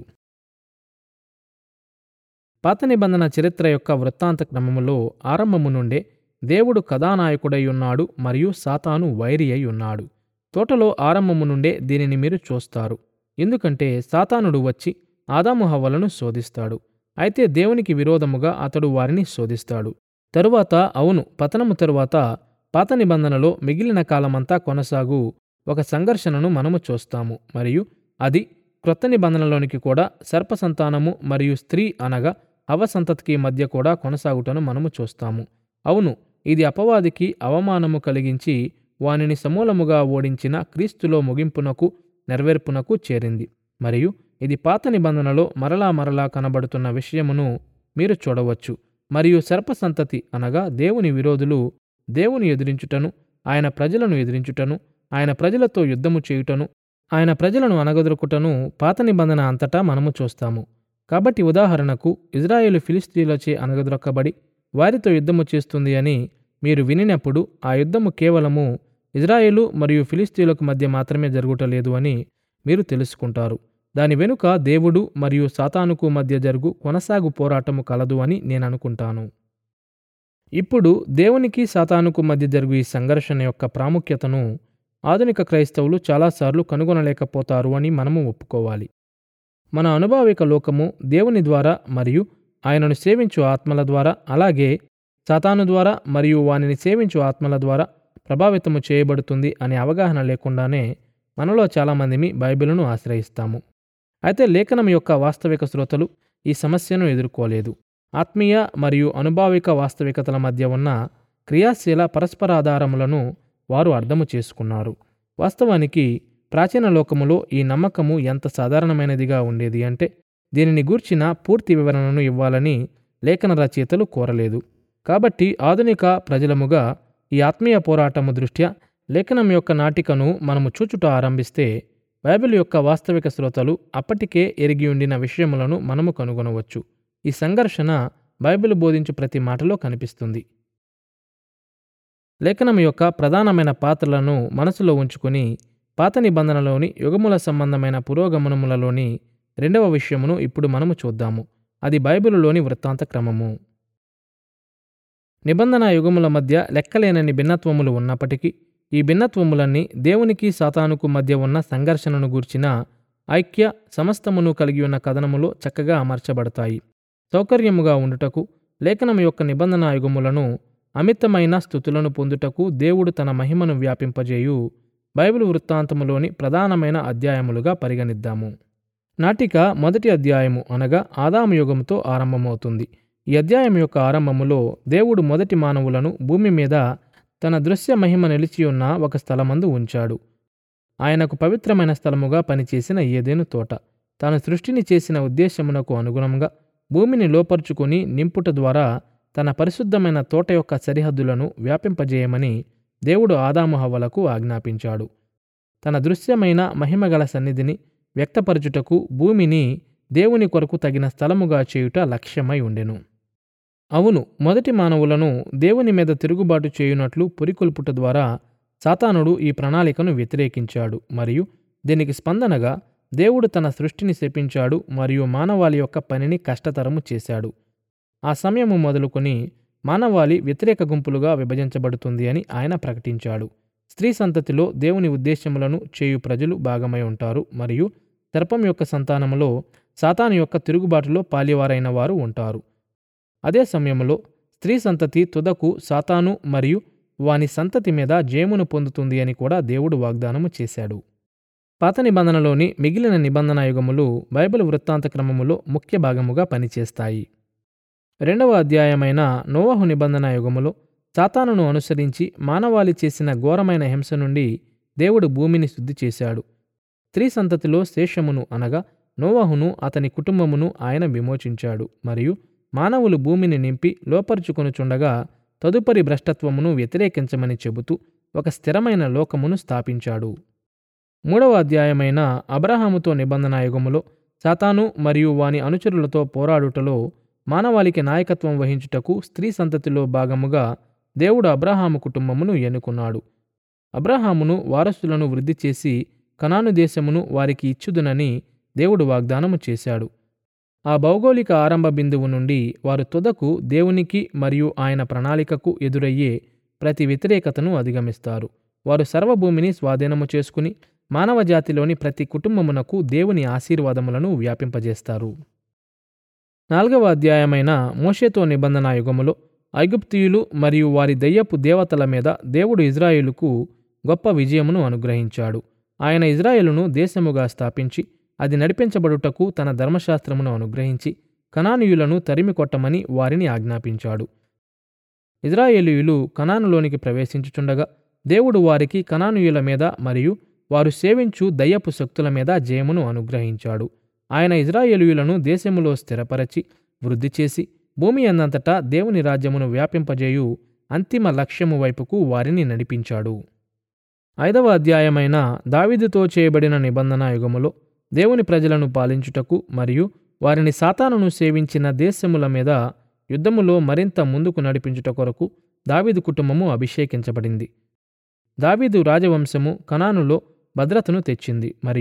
పాత నిబంధన చరిత్ర యొక్క వృత్తాంత క్రమములో ఆరంభము నుండే దేవుడు కథానాయకుడై ఉన్నాడు మరియు సాతాను వైరి అయి ఉన్నాడు తోటలో ఆరంభము నుండే దీనిని మీరు చూస్తారు ఎందుకంటే సాతానుడు వచ్చి ఆదాము హవ్వలను శోధిస్తాడు అయితే దేవునికి విరోధముగా అతడు వారిని శోధిస్తాడు తరువాత అవును పతనము తరువాత పాత నిబంధనలో మిగిలిన కాలమంతా కొనసాగు ఒక సంఘర్షణను మనము చూస్తాము మరియు అది క్రొత్త నిబంధనలోనికి కూడా సర్పసంతానము మరియు స్త్రీ అనగా హవ సంతతికి మధ్య కూడా కొనసాగుటను మనము చూస్తాము అవును ఇది అపవాదికి అవమానము కలిగించి వానిని సమూలముగా ఓడించిన క్రీస్తులో ముగింపునకు నెరవేర్పునకు చేరింది మరియు ఇది పాత నిబంధనలో మరలా మరలా కనబడుతున్న విషయమును మీరు చూడవచ్చు మరియు సర్పసంతతి అనగా దేవుని విరోధులు దేవుని ఎదిరించుటను ఆయన ప్రజలను ఎదిరించుటను ఆయన ప్రజలతో యుద్ధము చేయుటను ఆయన ప్రజలను అనగదొరుకుటను పాత నిబంధన అంతటా మనము చూస్తాము కాబట్టి ఉదాహరణకు ఇజ్రాయేలు ఫిలిస్తీన్లచే అనగదొరక్కబడి వారితో యుద్ధము చేస్తుంది అని మీరు వినినప్పుడు ఆ యుద్ధము కేవలము ఇజ్రాయేలు మరియు ఫిలిస్తీన్లకు మధ్య మాత్రమే జరుగుటలేదు అని మీరు తెలుసుకుంటారు దాని వెనుక దేవుడు మరియు సాతానుకు మధ్య జరుగు కొనసాగు పోరాటము కలదు అని నేను అనుకుంటాను ఇప్పుడు దేవునికి సాతానుకు మధ్య జరుగు ఈ సంఘర్షణ యొక్క ప్రాముఖ్యతను ఆధునిక క్రైస్తవులు చాలాసార్లు కనుగొనలేకపోతారు అని మనము ఒప్పుకోవాలి మన అనుభావిక లోకము దేవుని ద్వారా మరియు ఆయనను సేవించు ఆత్మల ద్వారా అలాగే సాతాను ద్వారా మరియు వానిని సేవించు ఆత్మల ద్వారా ప్రభావితము చేయబడుతుంది అనే అవగాహన లేకుండానే మనలో చాలామందిమి బైబిలును ఆశ్రయిస్తాము అయితే లేఖనం యొక్క వాస్తవిక శ్రోతలు ఈ సమస్యను ఎదుర్కోలేదు ఆత్మీయ మరియు అనుభావిక వాస్తవికతల మధ్య ఉన్న క్రియాశీల పరస్పరాధారములను వారు అర్థము చేసుకున్నారు వాస్తవానికి ప్రాచీన లోకములో ఈ నమ్మకము ఎంత సాధారణమైనదిగా ఉండేది అంటే దీనిని గూర్చిన పూర్తి వివరణను ఇవ్వాలని లేఖన రచయితలు కోరలేదు కాబట్టి ఆధునిక ప్రజలముగా ఈ ఆత్మీయ పోరాటము దృష్ట్యా లేఖనం యొక్క నాటికను మనము చూచుట ఆరంభిస్తే బైబిల్ యొక్క వాస్తవిక శ్రోతలు అప్పటికే ఎరిగి ఉండిన విషయములను మనము కనుగొనవచ్చు ఈ సంఘర్షణ బైబిల్ బోధించు ప్రతి మాటలో కనిపిస్తుంది లేఖనం యొక్క ప్రధానమైన పాత్రలను మనసులో ఉంచుకొని పాత నిబంధనలోని యుగముల సంబంధమైన పురోగమనములలోని రెండవ విషయమును ఇప్పుడు మనము చూద్దాము అది బైబిలులోని వృత్తాంత క్రమము నిబంధన యుగముల మధ్య లెక్కలేనని భిన్నత్వములు ఉన్నప్పటికీ ఈ భిన్నత్వములన్నీ దేవునికి సాతానుకు మధ్య ఉన్న సంఘర్షణను గూర్చిన ఐక్య సమస్తమును కలిగి ఉన్న కథనములో చక్కగా అమర్చబడతాయి సౌకర్యముగా ఉండుటకు లేఖనం యొక్క నిబంధన యుగములను అమితమైన స్థుతులను పొందుటకు దేవుడు తన మహిమను వ్యాపింపజేయు బైబిల్ వృత్తాంతములోని ప్రధానమైన అధ్యాయములుగా పరిగణిద్దాము నాటిక మొదటి అధ్యాయము అనగా ఆదాము యుగంతో ఆరంభమవుతుంది ఈ అధ్యాయం యొక్క ఆరంభములో దేవుడు మొదటి మానవులను భూమి మీద తన దృశ్య మహిమ నిలిచియున్న ఒక స్థలమందు ఉంచాడు ఆయనకు పవిత్రమైన స్థలముగా పనిచేసిన ఏదేను తోట తాను సృష్టిని చేసిన ఉద్దేశమునకు అనుగుణంగా భూమిని లోపరుచుకొని నింపుట ద్వారా తన పరిశుద్ధమైన తోట యొక్క సరిహద్దులను వ్యాపింపజేయమని దేవుడు ఆదాము హవ్వలకు ఆజ్ఞాపించాడు తన దృశ్యమైన మహిమగల సన్నిధిని వ్యక్తపరచుటకు భూమిని దేవుని కొరకు తగిన స్థలముగా చేయుట లక్ష్యమై ఉండెను అవును మొదటి మానవులను దేవుని మీద తిరుగుబాటు చేయునట్లు పురికొల్పుట ద్వారా సాతానుడు ఈ ప్రణాళికను వ్యతిరేకించాడు మరియు దీనికి స్పందనగా దేవుడు తన సృష్టిని శపించాడు మరియు మానవాళి యొక్క పనిని కష్టతరము చేశాడు ఆ సమయము మొదలుకొని మానవాళి వ్యతిరేక గుంపులుగా విభజించబడుతుంది అని ఆయన ప్రకటించాడు స్త్రీ సంతతిలో దేవుని ఉద్దేశములను చేయు ప్రజలు భాగమై ఉంటారు మరియు సర్పం యొక్క సంతానములో సాతాను యొక్క తిరుగుబాటులో పాలివారైన వారు ఉంటారు అదే సమయంలో స్త్రీ సంతతి తుదకు సాతాను మరియు వాని సంతతి మీద జయమును పొందుతుంది అని కూడా దేవుడు వాగ్దానము చేశాడు పాత నిబంధనలోని మిగిలిన నిబంధన యుగములు బైబిల్ వృత్తాంత క్రమములో ముఖ్య భాగముగా పనిచేస్తాయి రెండవ అధ్యాయమైన నోవహు నిబంధన యుగములో సాతానును అనుసరించి మానవాళి చేసిన ఘోరమైన హింస నుండి దేవుడు భూమిని శుద్ధి చేశాడు స్త్రీ సంతతిలో శేషమును అనగా నోవహును అతని కుటుంబమును ఆయన విమోచించాడు మరియు మానవులు భూమిని నింపి లోపరుచుకొనుచుండగా తదుపరి భ్రష్టత్వమును వ్యతిరేకించమని చెబుతూ ఒక స్థిరమైన లోకమును స్థాపించాడు మూడవ అధ్యాయమైన అబ్రహాముతో నిబంధన యుగములో సాతాను మరియు వాని అనుచరులతో పోరాడుటలో మానవాళికి నాయకత్వం వహించుటకు స్త్రీ సంతతిలో భాగముగా దేవుడు అబ్రహాము కుటుంబమును ఎన్నుకున్నాడు అబ్రహామును వారసులను వృద్ధి చేసి కనాను దేశమును వారికి ఇచ్చుదునని దేవుడు వాగ్దానము చేశాడు ఆ భౌగోళిక ఆరంభ బిందువు నుండి వారు తుదకు దేవునికి మరియు ఆయన ప్రణాళికకు ఎదురయ్యే ప్రతి వ్యతిరేకతను అధిగమిస్తారు వారు సర్వభూమిని స్వాధీనము చేసుకుని మానవజాతిలోని ప్రతి కుటుంబమునకు దేవుని ఆశీర్వాదములను వ్యాపింపజేస్తారు నాలుగవ అధ్యాయమైన మోషేతో నిబంధన యుగములో ఐగుప్తీయులు మరియు వారి దయ్యపు దేవతల మీద దేవుడు ఇజ్రాయేలుకు గొప్ప విజయమును అనుగ్రహించాడు ఆయన ఇజ్రాయేలును దేశముగా స్థాపించి అది నడిపించబడుటకు తన ధర్మశాస్త్రమును అనుగ్రహించి కనానీయులను తరిమి కొట్టమని వారిని ఆజ్ఞాపించాడు ఇజ్రాయేలీయులు కనానులోనికి ప్రవేశించుచుండగా దేవుడు వారికి కనానీయుల మీద మరియు వారు సేవించు దయ్యపు శక్తుల మీద జయమును అనుగ్రహించాడు ఆయన ఇజ్రాయేలీయులను దేశములో స్థిరపరచి వృద్ధి చేసి భూమి అన్నంతటా దేవుని రాజ్యమును వ్యాపింపజేయు అంతిమ లక్ష్యము వైపుకు వారిని నడిపించాడు ఐదవ అధ్యాయమైన దావీదుతో చేయబడిన నిబంధన యుగములో దేవుని ప్రజలను పాలించుటకు మరియు వారిని సాతానును సేవించిన దేశముల మీద యుద్ధములో మరింత ముందుకు నడిపించుట కొరకు దావీదు కుటుంబము అభిషేకించబడింది దావీదు రాజవంశము కనానులో భద్రతను తెచ్చింది మరియు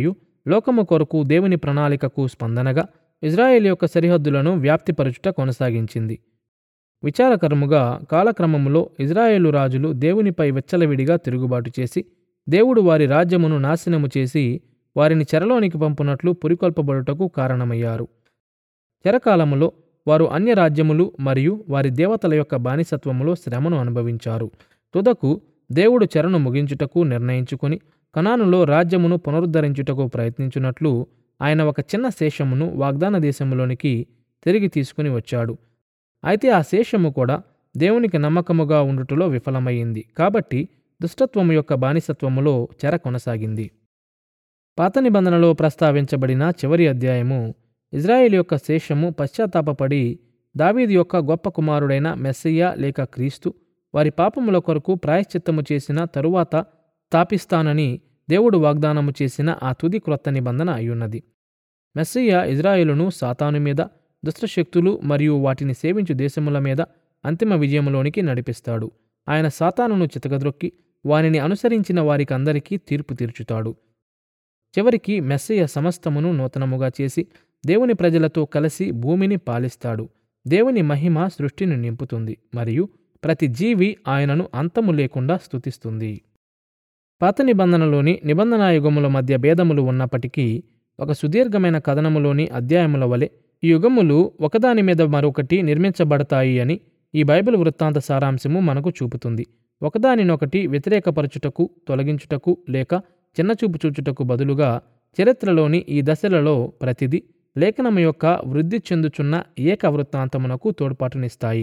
లోకము కొరకు దేవుని ప్రణాళికకు స్పందనగా ఇజ్రాయేల్ యొక్క సరిహద్దులను వ్యాప్తిపరచుట కొనసాగించింది విచారకరముగా కాలక్రమములో ఇజ్రాయేలు రాజులు దేవునిపై వెచ్చలవిడిగా తిరుగుబాటు చేసి దేవుడు వారి రాజ్యమును నాశనము చేసి వారిని చెరలోనికి పంపునట్లు పురికొల్పబడుటకు కారణమయ్యారు చెరకాలములో వారు అన్య రాజ్యములు మరియు వారి దేవతల యొక్క బానిసత్వములో శ్రమను అనుభవించారు తుదకు దేవుడు చెరను ముగించుటకు నిర్ణయించుకొని కనానులో రాజ్యమును పునరుద్ధరించుటకు ప్రయత్నించున్నట్లు ఆయన ఒక చిన్న శేషమును వాగ్దాన దేశములోనికి తిరిగి తీసుకుని వచ్చాడు అయితే ఆ శేషము కూడా దేవునికి నమ్మకముగా ఉండుటలో విఫలమయ్యింది కాబట్టి దుష్టత్వము యొక్క బానిసత్వములో చెర కొనసాగింది పాత నిబంధనలో ప్రస్తావించబడిన చివరి అధ్యాయము ఇజ్రాయేల్ యొక్క శేషము పశ్చాత్తాపపడి దావీదు యొక్క గొప్ప కుమారుడైన మెస్సయ్య లేక క్రీస్తు వారి పాపముల కొరకు ప్రాయశ్చిత్తము చేసిన తరువాత స్థాపిస్తానని దేవుడు వాగ్దానము చేసిన ఆ తుది క్రొత్త నిబంధన అయ్యున్నది మెస్సయ్య ఇజ్రాయేలును సాతాను మీద దుష్టశక్తులు మరియు వాటిని సేవించు దేశముల మీద అంతిమ విజయములోనికి నడిపిస్తాడు ఆయన సాతానును చితకద్రొక్కి వానిని అనుసరించిన వారికందరికీ తీర్పు తీర్చుతాడు చివరికి మెస్సయ్య సమస్తమును నూతనముగా చేసి దేవుని ప్రజలతో కలిసి భూమిని పాలిస్తాడు దేవుని మహిమ సృష్టిని నింపుతుంది మరియు ప్రతి జీవి ఆయనను అంతము లేకుండా స్తుతిస్తుంది పాత నిబంధనలోని నిబంధనాయుగముల మధ్య భేదములు ఉన్నప్పటికీ ఒక సుదీర్ఘమైన కథనములోని అధ్యాయముల వలె ఈ యుగములు ఒకదాని మీద మరొకటి నిర్మించబడతాయి అని ఈ బైబిల్ వృత్తాంత సారాంశము మనకు చూపుతుంది ఒకదానినొకటి వ్యతిరేకపరచుటకు తొలగించుటకు లేక చిన్నచూపు చూచుటకు బదులుగా చరిత్రలోని ఈ దశలలో ప్రతిదీ లేఖనము యొక్క వృద్ధి చెందుచున్న ఏక వృత్తాంతమునకు తోడ్పాటునిస్తాయి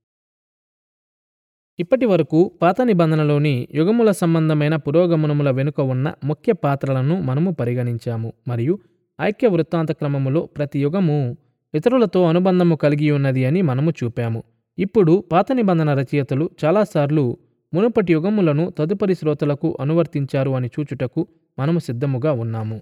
ఇప్పటి వరకు పాత నిబంధనలోని యుగముల సంబంధమైన పురోగమనముల వెనుక ఉన్న ముఖ్య పాత్రలను మనము పరిగణించాము మరియు ఐక్య వృత్తాంత క్రమములో ప్రతి యుగము ఇతరులతో అనుబంధము కలిగి ఉన్నది అని మనము చూపాము ఇప్పుడు పాత నిబంధన రచయితలు చాలాసార్లు మునుపటి యుగములను తదుపరి శ్రోతలకు అనువర్తించారు అని చూచుటకు మనము సిద్ధముగా ఉన్నాము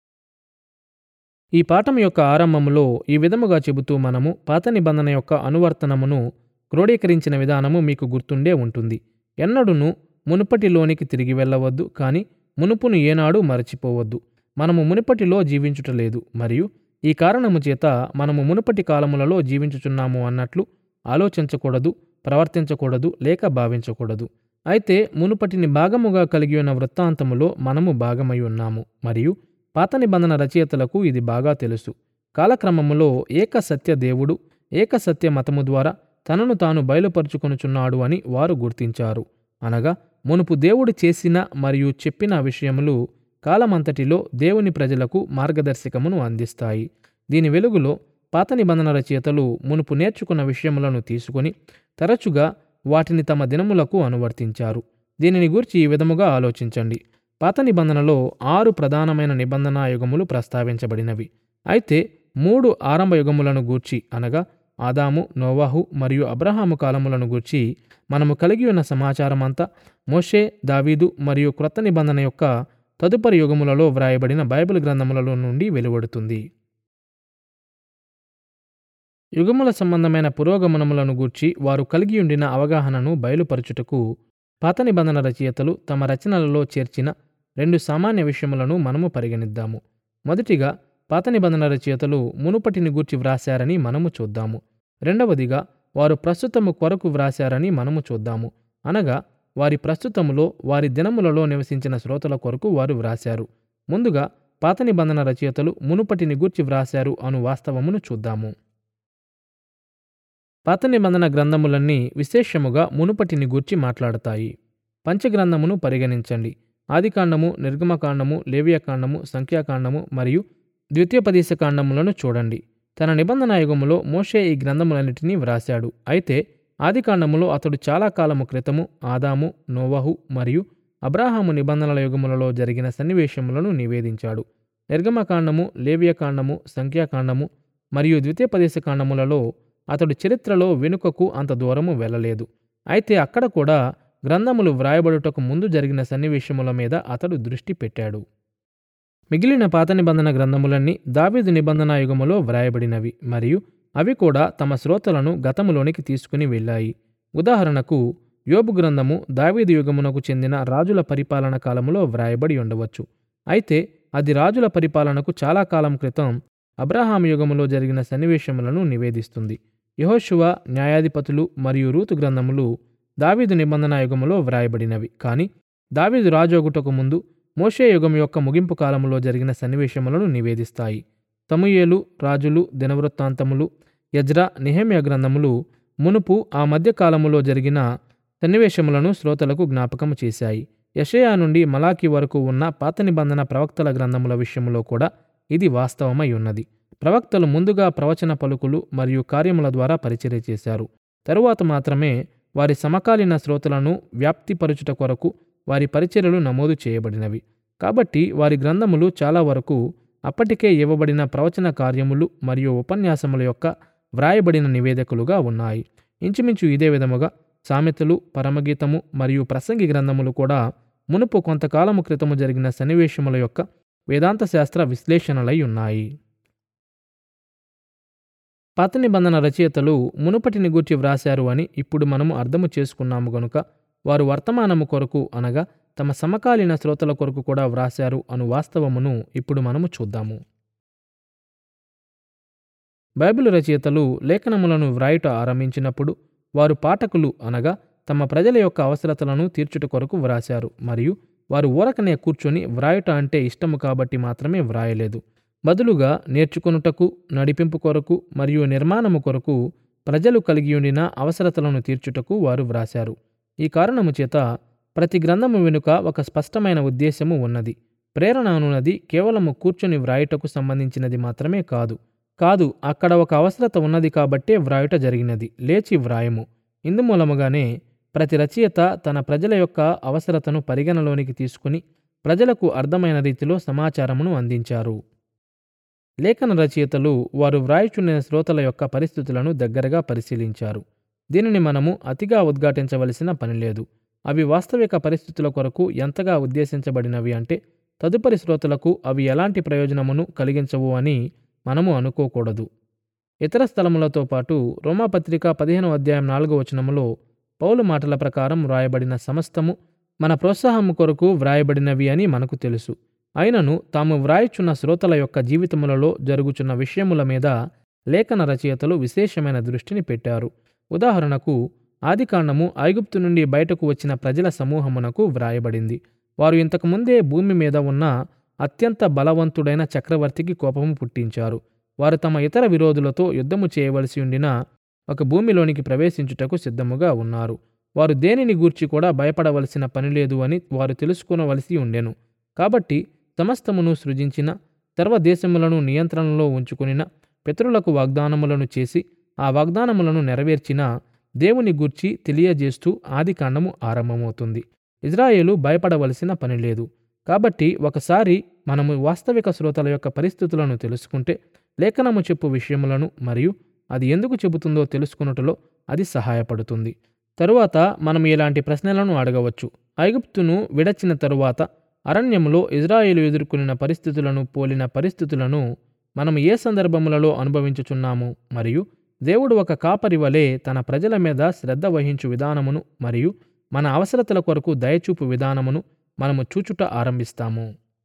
ఈ పాఠం యొక్క ఆరంభములో ఈ విధముగా చెబుతూ మనము పాత నిబంధన యొక్క అనువర్తనమును క్రోడీకరించిన విధానము మీకు గుర్తుండే ఉంటుంది ఎన్నడూను మునుపటిలోనికి తిరిగి వెళ్ళవద్దు కానీ మునుపును ఏనాడు మరచిపోవద్దు మనము మునుపటిలో జీవించుటలేదు మరియు ఈ కారణము చేత మనము మునుపటి కాలములలో జీవించుచున్నాము అన్నట్లు ఆలోచించకూడదు ప్రవర్తించకూడదు లేక భావించకూడదు అయితే మునుపటిని భాగముగా కలిగి ఉన్న వృత్తాంతములో మనము భాగమై ఉన్నాము మరియు పాత నిబంధన రచయితలకు ఇది బాగా తెలుసు కాలక్రమములో ఏక సత్య దేవుడు ఏక సత్య మతము ద్వారా తనను తాను బయలుపరుచుకొనుచున్నాడు అని వారు గుర్తించారు అనగా మునుపు దేవుడు చేసిన మరియు చెప్పిన విషయములు కాలమంతటిలో దేవుని ప్రజలకు మార్గదర్శకమును అందిస్తాయి దీని వెలుగులో పాత నిబంధన రచయితలు మునుపు నేర్చుకున్న విషయములను తీసుకొని తరచుగా వాటిని తమ దినములకు అనువర్తించారు దీనిని గూర్చి ఈ విధముగా ఆలోచించండి పాత నిబంధనలో ఆరు ప్రధానమైన నిబంధనా యుగములు ప్రస్తావించబడినవి అయితే మూడు ఆరంభ యుగములను గూర్చి అనగా ఆదాము నోవాహు మరియు అబ్రహాము కాలములను గూర్చి మనము కలిగి ఉన్న సమాచారమంతా మోషే దావీదు మరియు క్రొత్త నిబంధన యొక్క తదుపరి యుగములలో వ్రాయబడిన బైబిల్ గ్రంథములలో నుండి వెలువడుతుంది యుగముల సంబంధమైన పురోగమనములను గూర్చి వారు కలిగి ఉండిన అవగాహనను బయలుపరచుటకు పాత నిబంధన రచయితలు తమ రచనలలో చేర్చిన రెండు సామాన్య విషయములను మనము పరిగణిద్దాము మొదటిగా పాత నిబంధన రచయితలు మునుపటిని గూర్చి వ్రాశారని మనము చూద్దాము రెండవదిగా వారు ప్రస్తుతము కొరకు వ్రాశారని మనము చూద్దాము అనగా వారి ప్రస్తుతములో వారి దినములలో నివసించిన శ్రోతల కొరకు వారు వ్రాశారు ముందుగా పాత నిబంధన రచయితలు మునుపటిని గూర్చి వ్రాశారు అను వాస్తవమును చూద్దాము పాత నిబంధన గ్రంథములన్నీ విశేషముగా మునుపటిని గూర్చి మాట్లాడతాయి పంచగ్రంథమును పరిగణించండి ఆదికాండము నిర్గమకాండము లేవియకాండము సంఖ్యాకాండము మరియు ద్వితీయోపదేశ కాండములను చూడండి తన నిబంధన యుగములో మోషే ఈ గ్రంథములన్నిటినీ వ్రాశాడు అయితే ఆదికాండములో అతడు చాలా కాలము క్రితము ఆదాము నోవహు మరియు అబ్రాహాము నిబంధనల యుగములలో జరిగిన సన్నివేశములను నివేదించాడు నిర్గమకాండము లేవియకాండము సంఖ్యాకాండము మరియు ద్వితీయోపదేశ కాండములలో అతడు చరిత్రలో వెనుకకు అంత దూరము వెళ్ళలేదు అయితే అక్కడ కూడా గ్రంథములు వ్రాయబడుటకు ముందు జరిగిన సన్నివేశముల మీద అతడు దృష్టి పెట్టాడు మిగిలిన పాత నిబంధన గ్రంథములన్నీ దావీదు నిబంధన యుగములో వ్రాయబడినవి మరియు అవి కూడా తమ శ్రోతలను గతములోనికి తీసుకుని వెళ్ళాయి ఉదాహరణకు యోబు గ్రంథము దావీదు యుగమునకు చెందిన రాజుల పరిపాలన కాలములో వ్రాయబడి ఉండవచ్చు అయితే అది రాజుల పరిపాలనకు చాలా కాలం క్రితం అబ్రహాం యుగములో జరిగిన సన్నివేశములను నివేదిస్తుంది యెహోషువ న్యాయాధిపతులు మరియు రూతు గ్రంథములు దావీదు నిబంధన యుగములో వ్రాయబడినవి కానీ దావీదు రాజోగుటకు ముందు మోషే యుగం యొక్క ముగింపు కాలంలో జరిగిన సన్నివేశములను నివేదిస్తాయి తముయేలు రాజులు దినవృత్తాంతములు యజ్రా నిహమ్య గ్రంథములు మునుపు ఆ మధ్య కాలములో జరిగిన సన్నివేశములను శ్రోతలకు జ్ఞాపకము చేశాయి యషయా నుండి మలాకి వరకు ఉన్న పాత నిబంధన ప్రవక్తల గ్రంథముల విషయములో కూడా ఇది వాస్తవమై ఉన్నది ప్రవక్తలు ముందుగా ప్రవచన పలుకులు మరియు కార్యముల ద్వారా పరిచర్య చేశారు తరువాత మాత్రమే వారి సమకాలీన శ్రోతలను వ్యాప్తిపరచుట కొరకు వారి పరిచర్యలు నమోదు చేయబడినవి కాబట్టి వారి గ్రంథములు చాలా వరకు అప్పటికే ఇవ్వబడిన ప్రవచన కార్యములు మరియు ఉపన్యాసముల యొక్క వ్రాయబడిన నివేదికలుగా ఉన్నాయి ఇంచుమించు ఇదే విధముగా సామెతలు పరమగీతము మరియు ప్రసంగి గ్రంథములు కూడా మునుపు కొంతకాలము క్రితము జరిగిన సన్నివేశముల యొక్క వేదాంత శాస్త్ర విశ్లేషణలై ఉన్నాయి పాత నిబంధన రచయితలు మునుపటిని గూర్చి వ్రాశారు అని ఇప్పుడు మనము అర్థము చేసుకున్నాము గనుక వారు వర్తమానము కొరకు అనగా తమ సమకాలీన శ్రోతల కొరకు కూడా వ్రాశారు అను వాస్తవమును ఇప్పుడు మనము చూద్దాము బైబిల్ రచయితలు లేఖనములను వ్రాయుట ఆరంభించినప్పుడు వారు పాఠకులు అనగా తమ ప్రజల యొక్క అవసరతలను తీర్చుట కొరకు వ్రాశారు మరియు వారు ఊరకనే కూర్చొని వ్రాయుట అంటే ఇష్టము కాబట్టి మాత్రమే వ్రాయలేదు బదులుగా నేర్చుకొనుటకు నడిపింపు కొరకు మరియు నిర్మాణము కొరకు ప్రజలు కలిగి ఉండిన అవసరతలను తీర్చుటకు వారు వ్రాశారు ఈ కారణము చేత ప్రతి గ్రంథము వెనుక ఒక స్పష్టమైన ఉద్దేశము ఉన్నది ప్రేరణ అనున్నది కేవలము కూర్చొని వ్రాయుటకు సంబంధించినది మాత్రమే కాదు కాదు అక్కడ ఒక అవసరత ఉన్నది కాబట్టే వ్రాయుట జరిగినది లేచి వ్రాయము ఇందుమూలముగానే ప్రతి రచయిత తన ప్రజల యొక్క అవసరతను పరిగణలోనికి తీసుకుని ప్రజలకు అర్థమైన రీతిలో సమాచారమును అందించారు లేఖన రచయితలు వారు వ్రాయుచున్న శ్రోతల యొక్క పరిస్థితులను దగ్గరగా పరిశీలించారు దీనిని మనము అతిగా ఉద్ఘాటించవలసిన పని లేదు అవి వాస్తవిక పరిస్థితుల కొరకు ఎంతగా ఉద్దేశించబడినవి అంటే తదుపరి శ్రోతలకు అవి ఎలాంటి ప్రయోజనమును కలిగించవు అని మనము అనుకోకూడదు ఇతర స్థలములతో పాటు రోమాపత్రిక పదిహేను అధ్యాయం నాలుగో వచనములో పౌలు మాటల ప్రకారం వ్రాయబడిన సమస్తము మన ప్రోత్సాహము కొరకు వ్రాయబడినవి అని మనకు తెలుసు అయినను తాము వ్రాయుచున్న శ్రోతల యొక్క జీవితములలో జరుగుచున్న విషయముల మీద లేఖన రచయితలు విశేషమైన దృష్టిని పెట్టారు ఉదాహరణకు ఆదికాండము ఐగుప్తు నుండి బయటకు వచ్చిన ప్రజల సమూహమునకు వ్రాయబడింది వారు ఇంతకుముందే భూమి మీద ఉన్న అత్యంత బలవంతుడైన చక్రవర్తికి కోపము పుట్టించారు వారు తమ ఇతర విరోధులతో యుద్ధము చేయవలసి ఉండిన ఒక భూమిలోనికి ప్రవేశించుటకు సిద్ధముగా ఉన్నారు వారు దేనిని గూర్చి కూడా భయపడవలసిన పని లేదు అని వారు తెలుసుకొనవలసి ఉండెను కాబట్టి సమస్తమును సృజించిన సర్వదేశములను నియంత్రణలో ఉంచుకునిన పితరులకు వాగ్దానములను చేసి ఆ వాగ్దానములను నెరవేర్చిన దేవుని గూర్చి తెలియజేస్తూ ఆదికాండము ఆరంభమవుతుంది ఇజ్రాయేలు భయపడవలసిన పని లేదు కాబట్టి ఒకసారి మనము వాస్తవిక శ్రోతల యొక్క పరిస్థితులను తెలుసుకుంటే లేఖనము చెప్పు విషయములను మరియు అది ఎందుకు చెబుతుందో తెలుసుకున్నట్టులో అది సహాయపడుతుంది తరువాత మనం ఇలాంటి ప్రశ్నలను అడగవచ్చు ఐగుప్తును విడచిన తరువాత అరణ్యములో ఇజ్రాయేలు ఎదుర్కొనిన పరిస్థితులను పోలిన పరిస్థితులను మనం ఏ సందర్భములలో అనుభవించుచున్నాము మరియు దేవుడు ఒక కాపరి వలె తన ప్రజల మీద శ్రద్ధ వహించు విధానమును మరియు మన అవసరతల కొరకు దయచూపు విధానమును మనము చూచుట ఆరంభిస్తాము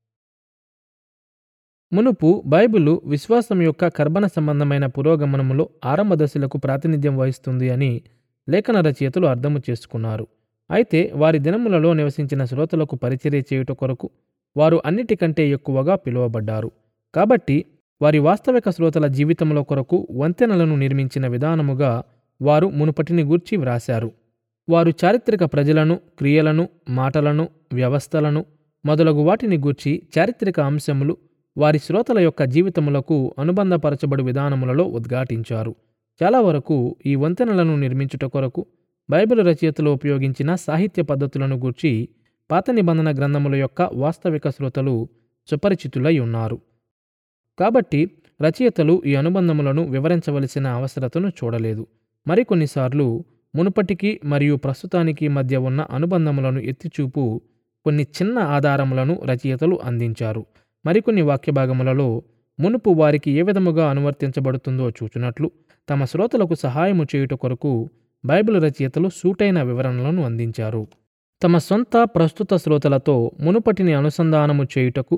మునుపు బైబిలు విశ్వాసం యొక్క కర్బన సంబంధమైన పురోగమనములో ఆరంభ దశలకు ప్రాతినిధ్యం వహిస్తుంది అని లేఖన రచయితలు అర్థము చేసుకున్నారు అయితే వారి దినములలో నివసించిన శ్రోతలకు పరిచర్య చేయుట కొరకు వారు అన్నిటికంటే ఎక్కువగా పిలువబడ్డారు కాబట్టి వారి వాస్తవిక శ్రోతల జీవితముల కొరకు వంతెనలను నిర్మించిన విధానముగా వారు మునుపటిని గూర్చి వ్రాశారు వారు చారిత్రక ప్రజలను క్రియలను మాటలను వ్యవస్థలను మొదలగు వాటిని గూర్చి చారిత్రక అంశములు వారి శ్రోతల యొక్క జీవితములకు అనుబంధపరచబడు విధానములలో ఉద్ఘాటించారు చాలా వరకు ఈ వంతెనలను నిర్మించుట కొరకు బైబిల్ రచయితలు ఉపయోగించిన సాహిత్య పద్ధతులను గూర్చి పాత నిబంధన గ్రంథముల యొక్క వాస్తవిక శ్రోతలు సుపరిచితులై ఉన్నారు కాబట్టి రచయితలు ఈ అనుబంధములను వివరించవలసిన అవసరతను చూడలేదు మరికొన్నిసార్లు మునుపటికి మరియు ప్రస్తుతానికి మధ్య ఉన్న అనుబంధములను ఎత్తిచూపు కొన్ని చిన్న ఆధారములను రచయితలు అందించారు మరికొన్ని వాక్యభాగములలో మునుపు వారికి ఏ విధముగా అనువర్తించబడుతుందో చూచునట్లు తమ శ్రోతలకు సహాయము చేయుట కొరకు బైబిల్ రచయితలు సూటైన వివరణలను అందించారు తమ సొంత ప్రస్తుత శ్రోతలతో మునుపటిని అనుసంధానము చేయుటకు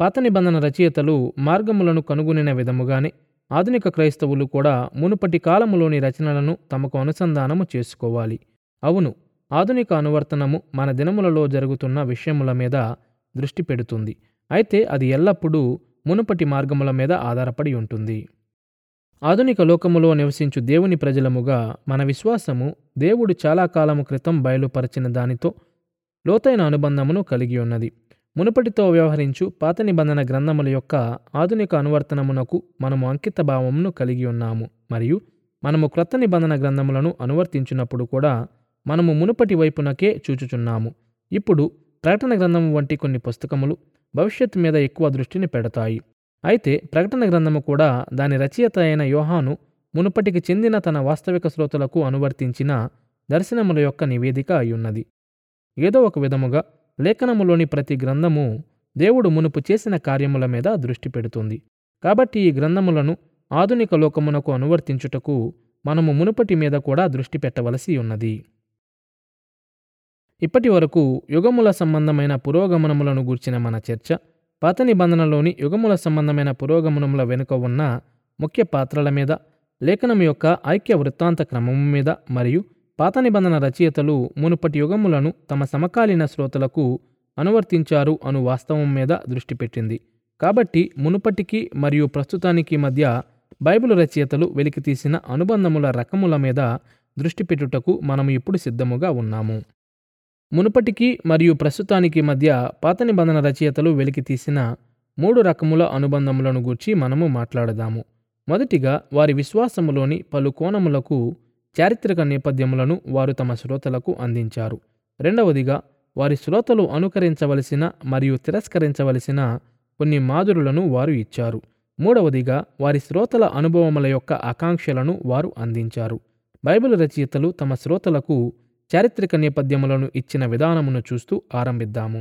పాత నిబంధన రచయితలు మార్గములను కనుగొనిన విధముగానే ఆధునిక క్రైస్తవులు కూడా మునుపటి కాలములోని రచనలను తమకు అనుసంధానము చేసుకోవాలి అవును ఆధునిక అనువర్తనము మన దినములలో జరుగుతున్న విషయముల మీద దృష్టి పెడుతుంది అయితే అది ఎల్లప్పుడూ మునుపటి మార్గముల మీద ఆధారపడి ఉంటుంది ఆధునిక లోకములో నివసించు దేవుని ప్రజలముగా మన విశ్వాసము దేవుడు చాలా కాలము క్రితం బయలుపరచిన దానితో లోతైన అనుబంధమును కలిగి ఉన్నది మునుపటితో వ్యవహరించు పాత నిబంధన గ్రంథముల యొక్క ఆధునిక అనువర్తనమునకు మనము అంకిత భావమును కలిగి ఉన్నాము మరియు మనము క్రొత్త నిబంధన గ్రంథములను అనువర్తించినప్పుడు కూడా మనము మునుపటి వైపునకే చూచుచున్నాము ఇప్పుడు ప్రకటన గ్రంథము వంటి కొన్ని పుస్తకములు భవిష్యత్తు మీద ఎక్కువ దృష్టిని పెడతాయి అయితే ప్రకటన గ్రంథము కూడా దాని రచయిత అయిన యోహాను మునుపటికి చెందిన తన వాస్తవిక శ్రోతలకు అనువర్తించిన దర్శనముల యొక్క నివేదిక అయ్యున్నది ఏదో ఒక విధముగా లేఖనములోని ప్రతి గ్రంథము దేవుడు మునుపు చేసిన కార్యముల మీద దృష్టి పెడుతుంది కాబట్టి ఈ గ్రంథములను ఆధునిక లోకమునకు అనువర్తించుటకు మనము మునుపటి మీద కూడా దృష్టి పెట్టవలసి ఉన్నది ఇప్పటి వరకు యుగముల సంబంధమైన పురోగమనములను గూర్చిన మన చర్చ పాత నిబంధనలోని యుగముల సంబంధమైన పురోగమనముల వెనుక ఉన్న ముఖ్య పాత్రల మీద లేఖనం యొక్క ఐక్య వృత్తాంత క్రమము మీద మరియు పాత నిబంధన రచయితలు మునుపటి యుగములను తమ సమకాలీన శ్రోతలకు అనువర్తించారు అను వాస్తవం మీద దృష్టి పెట్టింది కాబట్టి మునుపటికి మరియు ప్రస్తుతానికి మధ్య బైబిల్ రచయితలు వెలికితీసిన అనుబంధముల రకముల మీద దృష్టి పెట్టుటకు మనము ఇప్పుడు సిద్ధముగా ఉన్నాము మునుపటికి మరియు ప్రస్తుతానికి మధ్య పాత నిబంధన రచయితలు వెలికితీసిన మూడు రకముల అనుబంధములను గూర్చి మనము మాట్లాడదాము మొదటిగా వారి విశ్వాసములోని పలు కోణములకు చారిత్రక నేపథ్యములను వారు తమ శ్రోతలకు అందించారు రెండవదిగా వారి శ్రోతలు అనుకరించవలసిన మరియు తిరస్కరించవలసిన కొన్ని మాదురులను వారు ఇచ్చారు మూడవదిగా వారి శ్రోతల అనుభవముల యొక్క ఆకాంక్షలను వారు అందించారు బైబిల్ రచయితలు తమ శ్రోతలకు చారిత్రక నేపథ్యములను ఇచ్చిన విధానమును చూస్తూ ఆరంభిద్దాము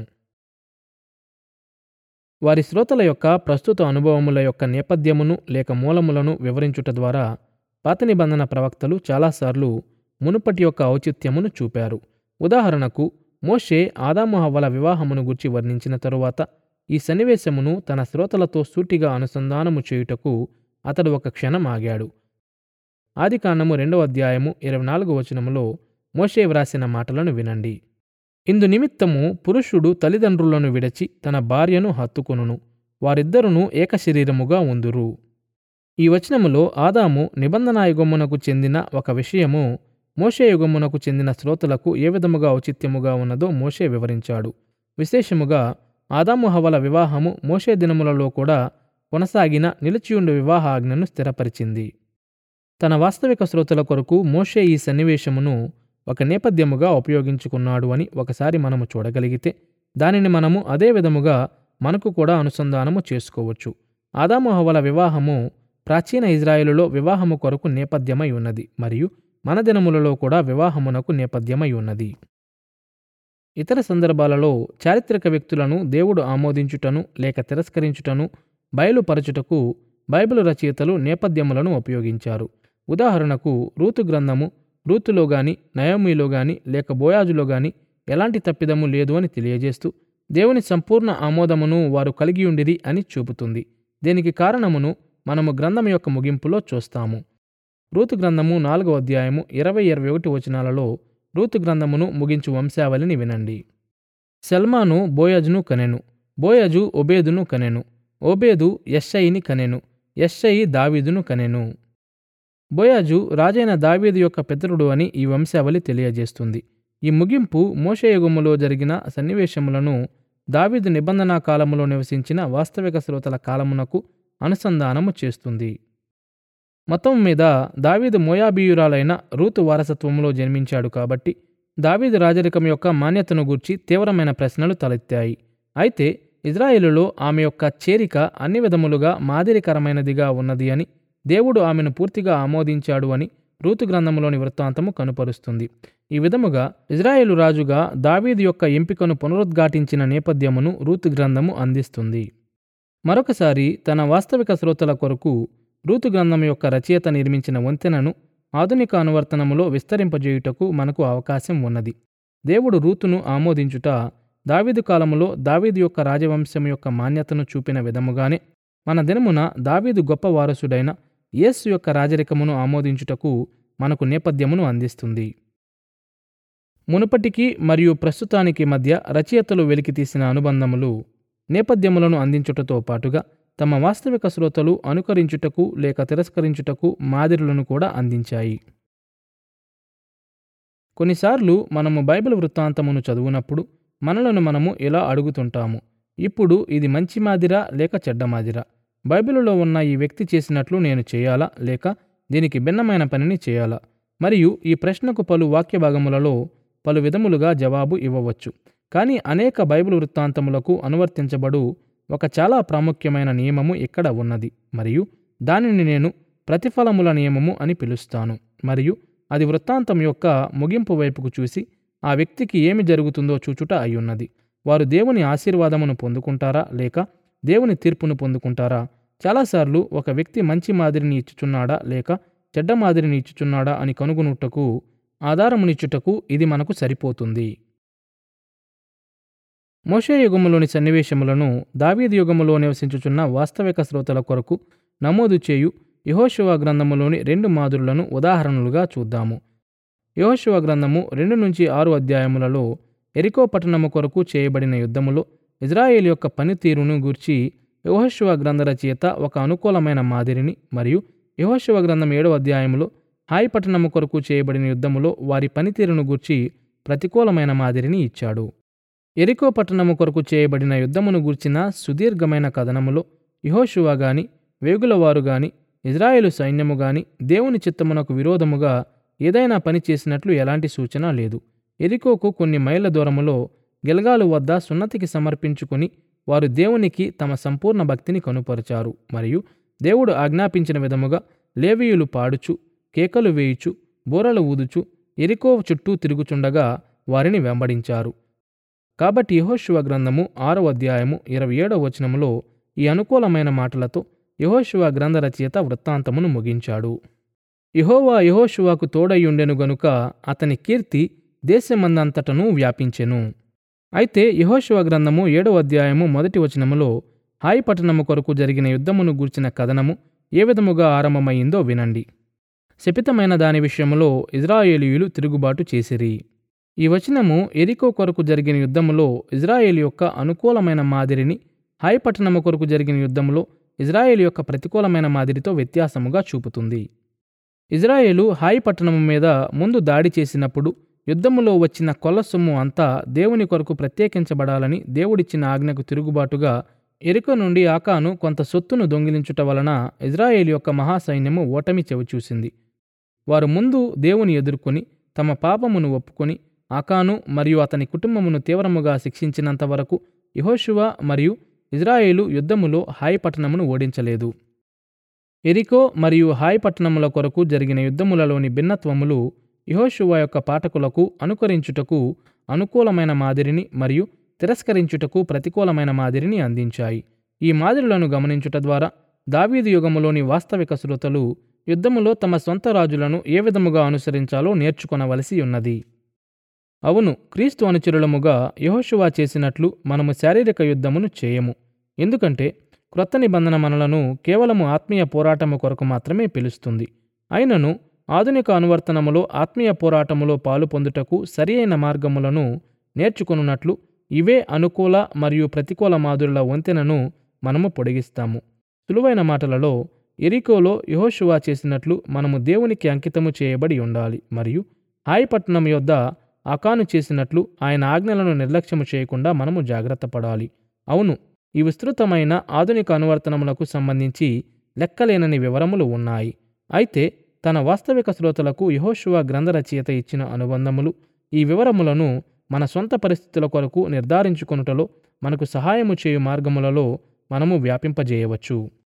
వారి శ్రోతల యొక్క ప్రస్తుత అనుభవముల యొక్క నేపథ్యమును లేక మూలములను వివరించుట ద్వారా పాత నిబంధన ప్రవక్తలు చాలాసార్లు మునుపటి యొక్క ఔచిత్యమును చూపారు ఉదాహరణకు మోషే ఆదాము హవ్వల వివాహమును గుర్చి వర్ణించిన తరువాత ఈ సన్నివేశమును తన శ్రోతలతో సూటిగా అనుసంధానము చేయుటకు అతడు ఒక క్షణం ఆగాడు ఆదికాండము రెండవ అధ్యాయము ఇరవై నాలుగు వచనములో మోషే వ్రాసిన మాటలను వినండి ఇందు నిమిత్తము పురుషుడు తల్లిదండ్రులను విడచి తన భార్యను హత్తుకొనును వారిద్దరును ఏకశరీరముగా ఉందురు ఈ వచనములో ఆదాము నిబంధనా యుగమునకు చెందిన ఒక విషయము మోషే యుగమునకు చెందిన శ్రోతలకు ఏ విధముగా ఔచిత్యముగా ఉన్నదో మోషే వివరించాడు విశేషముగా ఆదాము హవల వివాహము మోషే దినములలో కూడా కొనసాగిన నిలిచియుండు వివాహ ఆజ్ఞను స్థిరపరిచింది తన వాస్తవిక శ్రోతల కొరకు మోషే ఈ సన్నివేశమును ఒక నేపథ్యముగా ఉపయోగించుకున్నాడు అని ఒకసారి మనము చూడగలిగితే దానిని మనము అదే విధముగా మనకు కూడా అనుసంధానము చేసుకోవచ్చు ఆదాము హవల వివాహము ప్రాచీన ఇజ్రాయేలులో వివాహము కొరకు నేపథ్యమై ఉన్నది మరియు మన దినములలో కూడా వివాహమునకు నేపథ్యమై ఉన్నది ఇతర సందర్భాలలో చారిత్రక వ్యక్తులను దేవుడు ఆమోదించుటను లేక తిరస్కరించుటను బయలుపరచుటకు బైబిల్ రచయితలు నేపథ్యములను ఉపయోగించారు ఉదాహరణకు రూతు గ్రంథము రూతులో గాని నయోమిలో గాని లేక బోయాజులో గాని ఎలాంటి తప్పిదము లేదు అని తెలియజేస్తూ దేవుని సంపూర్ణ ఆమోదమును వారు కలిగి ఉండిరి అని చూపుతుంది దీనికి కారణమును మనము గ్రంథం యొక్క ముగింపులో చూస్తాము రూతు గ్రంథము నాలుగో అధ్యాయము ఇరవై ఇరవై ఒకటి వచనాలలో రూతు గ్రంథమును ముగించు వంశావళిని వినండి సల్మాను బోయజును కనెను బోయజు ఒబేదును కనెను ఓబేదు యెషయిని కనెను యెషయి దావీదును కనెను బోయాజు రాజైన దావీదు యొక్క పితరుడు అని ఈ వంశావళి తెలియజేస్తుంది ఈ ముగింపు మోషయుగములో జరిగిన సన్నివేశములను దావీదు నిబంధనా కాలములో నివసించిన వాస్తవిక శ్రోతల కాలమునకు అనుసంధానము చేస్తుంది మొత్తం మీద దావీదు మోయాబీయురాలైన రూతు వారసత్వంలో జన్మించాడు కాబట్టి దావీదు రాజరికం యొక్క మాన్యతను గూర్చి తీవ్రమైన ప్రశ్నలు తలెత్తాయి అయితే ఇజ్రాయేలులో ఆమె యొక్క చేరిక అన్ని విధములుగా మాదిరికరమైనదిగా ఉన్నది అని దేవుడు ఆమెను పూర్తిగా ఆమోదించాడు అని రూతు గ్రంథంలోని వృత్తాంతము కనుపరుస్తుంది ఈ విధముగా ఇజ్రాయేలు రాజుగా దావీదు యొక్క ఎంపికను పునరుద్ఘాటించిన నేపథ్యమును రూతు గ్రంథము అందిస్తుంది మరొకసారి తన వాస్తవిక శ్రోతల కొరకు రూతు గ్రంథం యొక్క రచయిత నిర్మించిన వంతెనను ఆధునిక అనువర్తనములో విస్తరింపజేయుటకు మనకు అవకాశం ఉన్నది దేవుడు రూతును ఆమోదించుట దావీదు కాలములో దావీదు యొక్క రాజవంశం యొక్క మాన్యతను చూపిన విధముగానే మన దినమున దావీదు గొప్ప వారసుడైన యేసు యొక్క రాజరికమును ఆమోదించుటకు మనకు నేపథ్యమును అందిస్తుంది మునుపటికి మరియు ప్రస్తుతానికి మధ్య రచయితలు వెలికితీసిన అనుబంధములు నేపథ్యములను అందించుటతో పాటుగా తమ వాస్తవిక శ్రోతలు అనుకరించుటకు లేక తిరస్కరించుటకు మాదిరులను కూడా అందించాయి కొన్నిసార్లు మనము బైబిల్ వృత్తాంతమును చదువునప్పుడు మనలను మనము ఇలా అడుగుతుంటాము ఇప్పుడు ఇది మంచి మాదిరా లేక చెడ్డ మాదిరా బైబిలులో ఉన్న ఈ వ్యక్తి చేసినట్లు నేను చేయాలా లేక దీనికి భిన్నమైన పనిని చేయాలా మరియు ఈ ప్రశ్నకు పలు వాక్య భాగములలో పలు విధములుగా జవాబు ఇవ్వవచ్చు కానీ అనేక బైబిల్ వృత్తాంతములకు అనువర్తించబడు ఒక చాలా ప్రాముఖ్యమైన నియమము ఇక్కడ ఉన్నది మరియు దానిని నేను ప్రతిఫలముల నియమము అని పిలుస్తాను మరియు అది వృత్తాంతం యొక్క ముగింపు వైపుకు చూసి ఆ వ్యక్తికి ఏమి జరుగుతుందో చూచుట అయ్యున్నది వారు దేవుని ఆశీర్వాదమును పొందుకుంటారా లేక దేవుని తీర్పును పొందుకుంటారా చాలాసార్లు ఒక వ్యక్తి మంచి మాదిరిని ఇచ్చుచున్నాడా లేక చెడ్డ మాదిరిని ఇచ్చుచున్నాడా అని కనుగొనుటకు ఆధారమునిచ్చుటకు ఇది మనకు సరిపోతుంది మోషే యుగములోని సన్నివేశములను దావీదు యుగములో నివసించుచున్న వాస్తవిక శ్రోతల కొరకు నమోదు చేయు యహోశివ గ్రంథములోని రెండు మాదిరులను ఉదాహరణలుగా చూద్దాము యహోశివ గ్రంథము రెండు నుంచి ఆరు అధ్యాయములలో ఎరికో పట్టణము కొరకు చేయబడిన యుద్ధములో ఇజ్రాయేల్ యొక్క పనితీరును గూర్చి యహోశివ గ్రంథ రచయిత ఒక అనుకూలమైన మాదిరిని మరియు యహోశివ గ్రంథం ఏడవ అధ్యాయములో హాయి పట్టణము కొరకు చేయబడిన యుద్ధములో వారి పనితీరును గూర్చి ప్రతికూలమైన మాదిరిని ఇచ్చాడు ఎరికో పట్టణము కొరకు చేయబడిన యుద్ధమును గూర్చిన సుదీర్ఘమైన కథనములో యహోశువ గాని వేగులవారు గాని ఇజ్రాయేలు సైన్యము గాని దేవుని చిత్తమునకు విరోధముగా ఏదైనా పని చేసినట్లు ఎలాంటి సూచన లేదు ఎరికోకు కొన్ని మైళ్ళ దూరములో గిల్గాలు వద్ద సున్నతికి సమర్పించుకుని వారు దేవునికి తమ సంపూర్ణ భక్తిని కనుపరిచారు మరియు దేవుడు ఆజ్ఞాపించిన విధముగా లేవీయులు పాడుచు కేకలు వేయుచు బూరలు ఊదుచు ఎరికో చుట్టూ తిరుగుచుండగా వారిని వెంబడించారు కాబట్టి యహోశివ గ్రంథము ఆరవ అధ్యాయము ఇరవై ఏడవ వచనములో ఈ అనుకూలమైన మాటలతో యహోశివ గ్రంథ రచయిత వృత్తాంతమును ముగించాడు యహోవా యహోశువాకు తోడయ్యుండెను గనుక అతని కీర్తి దేశమందంతటను వ్యాపించెను అయితే యహోశివ గ్రంథము ఏడవ అధ్యాయము మొదటి వచనములో హాయి పట్టణము కొరకు జరిగిన యుద్ధమును గూర్చిన కథనము ఏ విధముగా ఆరంభమైందో వినండి శపితమైన దాని విషయములో ఇజ్రాయేలీయులు తిరుగుబాటు చేసిరి ఈ వచనము ఎరికో కొరకు జరిగిన యుద్ధములో ఇజ్రాయేల్ యొక్క అనుకూలమైన మాదిరిని హాయి పట్టణము కొరకు జరిగిన యుద్ధములో ఇజ్రాయేల్ యొక్క ప్రతికూలమైన మాదిరితో వ్యత్యాసముగా చూపుతుంది ఇజ్రాయేలు హాయి పట్టణము మీద ముందు దాడి చేసినప్పుడు యుద్ధములో వచ్చిన కొల్ల సొమ్ము అంతా దేవుని కొరకు ప్రత్యేకించబడాలని దేవుడిచ్చిన ఆజ్ఞకు తిరుగుబాటుగా ఎరుక నుండి ఆకాను కొంత సొత్తును దొంగిలించుట వలన ఇజ్రాయేల్ యొక్క మహాసైన్యము ఓటమి చెవిచూసింది వారు ముందు దేవుని ఎదుర్కొని తమ పాపమును ఒప్పుకొని ఆకాను మరియు అతని కుటుంబమును తీవ్రముగా శిక్షించినంత వరకు యహోశువ మరియు ఇజ్రాయేలు యుద్ధములో హాయి పట్టణమును ఓడించలేదు ఎరికో మరియు హాయి పట్టణముల కొరకు జరిగిన యుద్ధములలోని భిన్నత్వములు యహోశువ యొక్క పాఠకులకు అనుకరించుటకు అనుకూలమైన మాదిరిని మరియు తిరస్కరించుటకు ప్రతికూలమైన మాదిరిని అందించాయి ఈ మాదిరులను గమనించుట ద్వారా దావీదు యుగములోని వాస్తవిక శ్రోతలు యుద్ధములో తమ సొంత రాజులను ఏ విధముగా అనుసరించాలో నేర్చుకొనవలసి ఉన్నది అవును క్రీస్తు అనుచరులముగా యహోశువా చేసినట్లు మనము శారీరక యుద్ధమును చేయము ఎందుకంటే క్రొత్త నిబంధన మనలను కేవలము ఆత్మీయ పోరాటము కొరకు మాత్రమే పిలుస్తుంది అయినను ఆధునిక అనువర్తనములో ఆత్మీయ పోరాటములో పాలు పొందుటకు సరి అయిన మార్గములను నేర్చుకొనున్నట్లు ఇవే అనుకూల మరియు ప్రతికూల మాదురుల వంతెనను మనము పొడిగిస్తాము సులువైన మాటలలో ఎరికోలో యహోశువా చేసినట్లు మనము దేవునికి అంకితము చేయబడి ఉండాలి మరియు హాయిపట్నం యొద్ద అకాను చేసినట్లు ఆయన ఆజ్ఞలను నిర్లక్ష్యము చేయకుండా మనము జాగ్రత్త పడాలి అవును ఈ విస్తృతమైన ఆధునిక అనువర్తనములకు సంబంధించి లెక్కలేనని వివరములు ఉన్నాయి అయితే తన వాస్తవిక శ్రోతలకు యహోశువ గ్రంథ రచయిత ఇచ్చిన అనుబంధములు ఈ వివరములను మన సొంత పరిస్థితుల కొరకు నిర్ధారించుకొనుటలో మనకు సహాయము చేయు మార్గములలో మనము వ్యాపింపజేయవచ్చు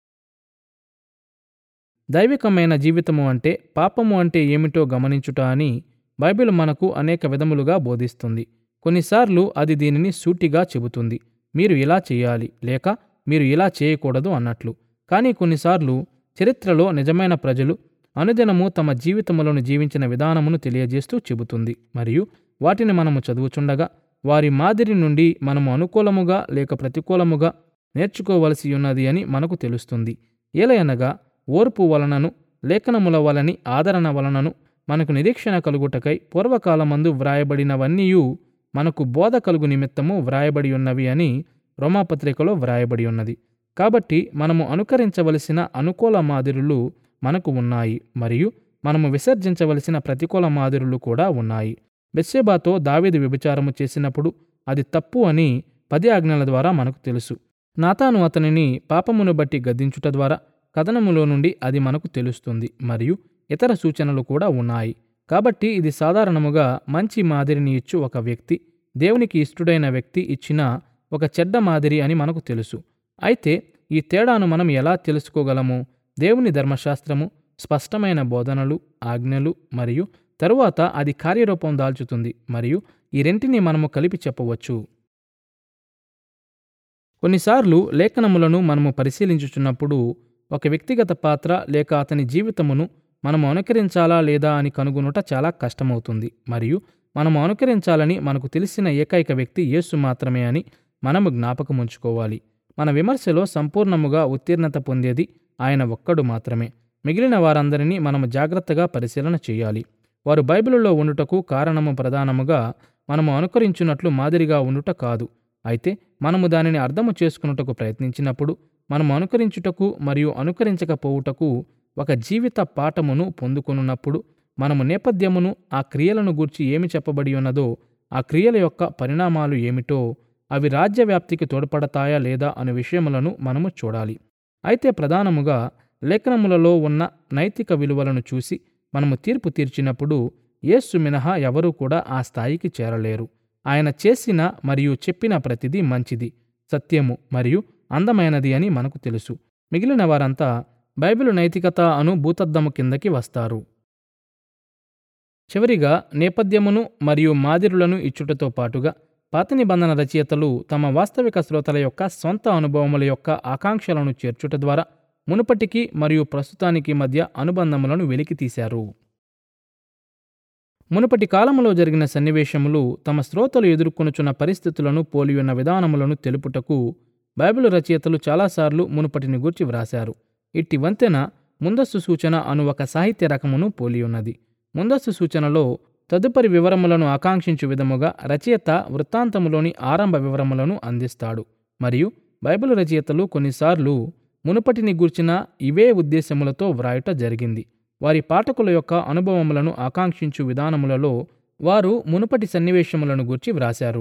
దైవికమైన జీవితము అంటే పాపము అంటే ఏమిటో గమనించుట అని బైబిల్ మనకు అనేక విధములుగా బోధిస్తుంది కొన్నిసార్లు అది దీనిని సూటిగా చెబుతుంది మీరు ఇలా చేయాలి లేక మీరు ఇలా చేయకూడదు అన్నట్లు కానీ కొన్నిసార్లు చరిత్రలో నిజమైన ప్రజలు అనుదినము తమ జీవితములను జీవించిన విధానమును తెలియజేస్తూ చెబుతుంది మరియు వాటిని మనము చదువుచుండగా వారి మాదిరి నుండి మనము అనుకూలముగా లేక ప్రతికూలముగా నేర్చుకోవలసి ఉన్నది అని మనకు తెలుస్తుంది ఏలయనగా ఓర్పు వలనను లేఖనముల వలని ఆదరణ వలనను మనకు నిరీక్షణ కలుగుటకై పూర్వకాలమందు వ్రాయబడినవన్నీయు మనకు బోధ కలుగు నిమిత్తము వ్రాయబడి ఉన్నవి అని రోమాపత్రికలో వ్రాయబడి ఉన్నది కాబట్టి మనము అనుకరించవలసిన అనుకూల మాదిరులు మనకు ఉన్నాయి మరియు మనము విసర్జించవలసిన ప్రతికూల మాదిరులు కూడా ఉన్నాయి బెత్షెబాతో దావీదు వ్యభిచారము చేసినప్పుడు అది తప్పు అని పది ఆజ్ఞల ద్వారా మనకు తెలుసు నాతాను అతనిని పాపమును బట్టి గద్దించుట ద్వారా కథనములో నుండి అది మనకు తెలుస్తుంది మరియు ఇతర సూచనలు కూడా ఉన్నాయి కాబట్టి ఇది సాధారణముగా మంచి మాదిరిని ఇచ్చు ఒక వ్యక్తి దేవునికి ఇష్టడైన వ్యక్తి ఇచ్చిన ఒక చెడ్డ మాదిరి అని మనకు తెలుసు అయితే ఈ తేడాను మనం ఎలా తెలుసుకోగలము దేవుని ధర్మశాస్త్రము స్పష్టమైన బోధనలు ఆజ్ఞలు మరియు తరువాత అది కార్యరూపం దాల్చుతుంది మరియు ఈ రెంటిని మనము కలిపి చెప్పవచ్చు కొన్నిసార్లు లేఖనములను మనము పరిశీలించుచున్నప్పుడు ఒక వ్యక్తిగత పాత్ర లేక అతని జీవితమును మనము అనుకరించాలా లేదా అని కనుగొనుట చాలా కష్టమవుతుంది మరియు మనము అనుకరించాలని మనకు తెలిసిన ఏకైక వ్యక్తి యేసు మాత్రమే అని మనము జ్ఞాపకం ఉంచుకోవాలి మన విమర్శలో సంపూర్ణముగా ఉత్తీర్ణత పొందేది ఆయన ఒక్కడు మాత్రమే మిగిలిన వారందరినీ మనము జాగ్రత్తగా పరిశీలన చేయాలి వారు బైబిలులో ఉండుటకు కారణము ప్రధానముగా మనము అనుకరించున్నట్లు మాదిరిగా ఉండుట కాదు అయితే మనము దానిని అర్థము చేసుకున్నటకు ప్రయత్నించినప్పుడు మనము అనుకరించుటకు మరియు అనుకరించకపోవుటకు ఒక జీవిత పాఠమును పొందుకొనున్నప్పుడు మనము నేపథ్యమును ఆ క్రియలను గూర్చి ఏమి చెప్పబడి ఉన్నదో ఆ క్రియల యొక్క పరిణామాలు ఏమిటో అవి రాజ్యవ్యాప్తికి తోడ్పడతాయా లేదా అనే విషయములను మనము చూడాలి అయితే ప్రధానముగా లేఖనములలో ఉన్న నైతిక విలువలను చూసి మనము తీర్పు తీర్చినప్పుడు యేసు మినహా ఎవరూ కూడా ఆ స్థాయికి చేరలేరు ఆయన చేసిన మరియు చెప్పిన ప్రతిదీ మంచిది సత్యము మరియు అందమైనది అని మనకు తెలుసు మిగిలిన వారంతా బైబిలు నైతికత అను భూతద్దము కిందకి వస్తారు చివరిగా నేపథ్యమును మరియు మాదిరులను ఇచ్చుటతో పాటుగా పాత నిబంధన రచయితలు తమ వాస్తవిక శ్రోతల యొక్క సొంత అనుభవముల యొక్క ఆకాంక్షలను చేర్చుట ద్వారా మునుపటికి మరియు ప్రస్తుతానికి మధ్య అనుబంధములను వెలికితీశారు మునుపటి కాలములో జరిగిన సన్నివేశములు తమ శ్రోతలు ఎదుర్కొనుచున్న పరిస్థితులను పోలియున్న విధానములను తెలుపుటకు బైబిల్ రచయితలు చాలాసార్లు మునుపటిని గూర్చి వ్రాశారు ఇట్టి వంతెన ముందస్తు సూచన అను ఒక సాహిత్య రకమును పోలియున్నది ముందస్తు సూచనలో తదుపరి వివరములను ఆకాంక్షించు విధముగా రచయిత వృత్తాంతములోని ఆరంభ వివరములను అందిస్తాడు మరియు బైబిల్ రచయితలు కొన్నిసార్లు మునుపటిని గూర్చిన ఇవే ఉద్దేశములతో వ్రాయుట జరిగింది వారి పాఠకుల యొక్క అనుభవములను ఆకాంక్షించు విధానములలో వారు మునుపటి సన్నివేశములను గూర్చి వ్రాశారు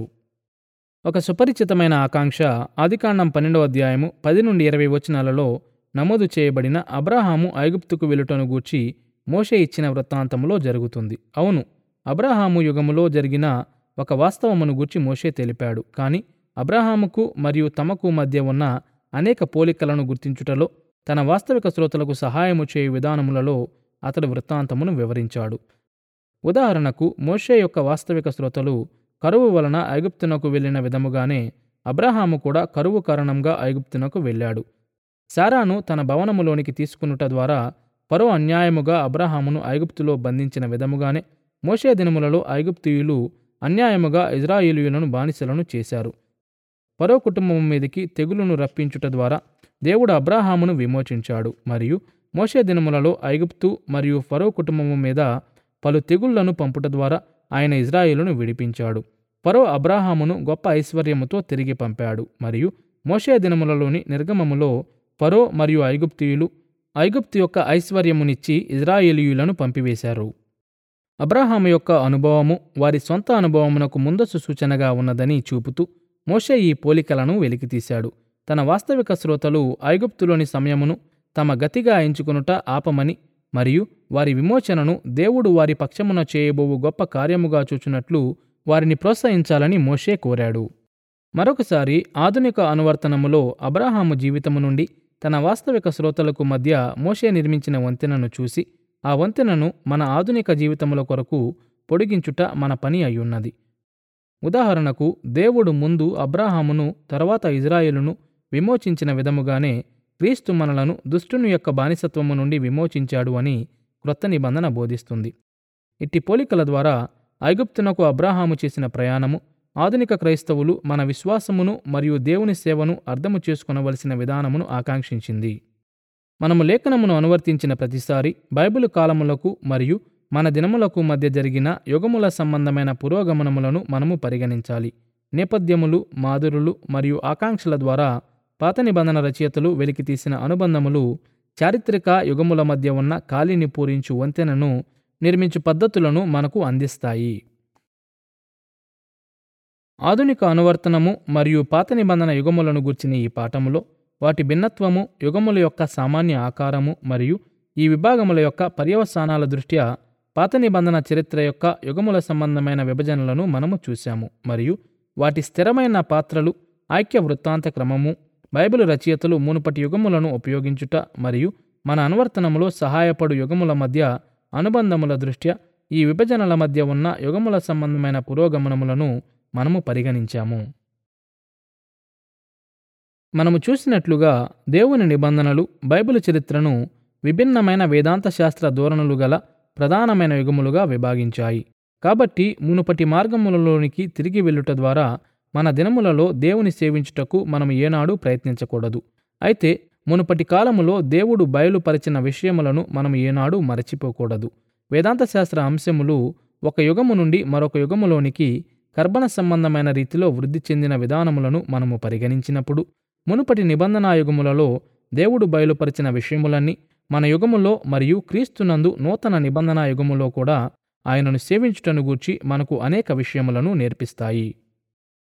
ఒక సుపరిచితమైన ఆకాంక్ష ఆదికాండం పన్నెండవ అధ్యాయము పది నుండి ఇరవై వచనాలలో నమోదు చేయబడిన అబ్రాహాము ఐగుప్తుకు వెలుటను గూర్చి మోషే ఇచ్చిన వృత్తాంతములో జరుగుతుంది అవును అబ్రాహాము యుగములో జరిగిన ఒక వాస్తవమును గూర్చి మోషే తెలిపాడు కానీ అబ్రాహాముకు మరియు తమకు మధ్య ఉన్న అనేక పోలికలను గుర్తించుటలో తన వాస్తవిక శ్రోతలకు సహాయము చేయు విధానములలో అతడు వృత్తాంతమును వివరించాడు ఉదాహరణకు మోషే యొక్క వాస్తవిక శ్రోతలు కరువు వలన ఐగుప్తునకు వెళ్ళిన విధముగానే అబ్రహాము కూడా కరువు కారణంగా ఐగుప్తునకు వెళ్ళాడు శారాను తన భవనములోనికి తీసుకునుట ద్వారా పరో అన్యాయముగా అబ్రహామును ఐగుప్తులో బంధించిన విధముగానే మోషే దినములలో ఐగుప్తీయులు అన్యాయముగా ఇజ్రాయేలీయులను బానిసలను చేశారు పరో కుటుంబం మీదికి తెగులును రప్పించుట ద్వారా దేవుడు అబ్రాహామును విమోచించాడు మరియు మోషే దినములలో ఐగుప్తు మరియు ఫరో కుటుంబము మీద పలు తెగుళ్లను పంపుట ద్వారా ఆయన ఇజ్రాయేలును విడిపించాడు ఫరో అబ్రాహామును గొప్ప ఐశ్వర్యముతో తిరిగి పంపాడు మరియు మోషే దినములలోని నిర్గమములో ఫరో మరియు ఐగుప్తీయులు ఐగుప్తు యొక్క ఐశ్వర్యమునిచ్చి ఇజ్రాయేలీయులను పంపివేశారు అబ్రాహాము యొక్క అనుభవము వారి సొంత అనుభవమునకు ముందస్తు సూచనగా ఉన్నదని చూపుతూ మోషే ఈ పోలికలను వెలికితీశాడు తన వాస్తవిక శ్రోతలు ఐగుప్తులోని సమయమును తమ గతిగా ఎంచుకొనుట ఆపమని మరియు వారి విమోచనను దేవుడు వారి పక్షమున చేయబోవు గొప్ప కార్యముగా చూచున్నట్లు వారిని ప్రోత్సహించాలని మోషే కోరాడు మరొకసారి ఆధునిక అనువర్తనములో అబ్రాహాము జీవితము నుండి తన వాస్తవిక శ్రోతలకు మధ్య మోషే నిర్మించిన వంతెనను చూసి ఆ వంతెనను మన ఆధునిక జీవితముల కొరకు పొడిగించుట మన పని అయ్యున్నది ఉదాహరణకు దేవుడు ముందు అబ్రాహామును తర్వాత ఇజ్రాయేలును విమోచించిన విధముగానే క్రీస్తు మనలను దుష్టుని యొక్క బానిసత్వము నుండి విమోచించాడు అని క్రొత్త నిబంధన బోధిస్తుంది ఇట్టి పోలికల ద్వారా ఐగుప్తునకు అబ్రాహాము చేసిన ప్రయాణము ఆధునిక క్రైస్తవులు మన విశ్వాసమును మరియు దేవుని సేవను అర్థము చేసుకొనవలసిన విధానమును ఆకాంక్షించింది మనము లేఖనమును అనువర్తించిన ప్రతిసారి బైబిల్ కాలములకు మరియు మన దినములకు మధ్య జరిగిన యుగముల సంబంధమైన పురోగమనములను మనము పరిగణించాలి నేపథ్యములు మాధురులు మరియు ఆకాంక్షల ద్వారా పాత నిబంధన రచయితలు వెలికితీసిన అనుబంధములు చారిత్రక యుగముల మధ్య ఉన్న ఖాళీని పూరించు వంతెనను నిర్మించు పద్ధతులను మనకు అందిస్తాయి ఆధునిక అనువర్తనము మరియు పాత నిబంధన యుగములను గుర్చిన ఈ పాఠములో వాటి భిన్నత్వము యుగముల యొక్క సామాన్య ఆకారము మరియు ఈ విభాగముల యొక్క పర్యవసానాల దృష్ట్యా పాత నిబంధన చరిత్ర యొక్క యుగముల సంబంధమైన విభజనలను మనము చూశాము మరియు వాటి స్థిరమైన పాత్రలు ఐక్య వృత్తాంత క్రమము బైబిల్ రచయితలు మునుపటి యుగములను ఉపయోగించుట మరియు మన అనువర్తనములో సహాయపడు యుగముల మధ్య అనుబంధముల దృష్ట్యా ఈ విభజనల మధ్య ఉన్న యుగముల సంబంధమైన పురోగమనములను మనము పరిగణించాము మనము చూసినట్లుగా దేవుని నిబంధనలు బైబిల్ చరిత్రను విభిన్నమైన వేదాంత శాస్త్ర ధోరణులు గల ప్రధానమైన యుగములుగా విభాగించాయి కాబట్టి మునుపటి మార్గములలోనికి తిరిగి వెళ్ళుట ద్వారా మన దినములలో దేవుని సేవించుటకు మనం ఏనాడు ప్రయత్నించకూడదు అయితే మునుపటి కాలములో దేవుడు బయలుపరిచిన విషయములను మనం ఏనాడు మరచిపోకూడదు వేదాంత శాస్త్ర అంశములు ఒక యుగము నుండి మరొక యుగములోనికి కర్బన సంబంధమైన రీతిలో వృద్ధి చెందిన విధానములను మనము పరిగణించినప్పుడు మునుపటి నిబంధనా యుగములలో దేవుడు బయలుపరిచిన విషయములన్నీ మన యుగములో మరియు క్రీస్తునందు నూతన నిబంధనా యుగములో కూడా ఆయనను సేవించుటను గూర్చి మనకు అనేక విషయములను నేర్పిస్తాయి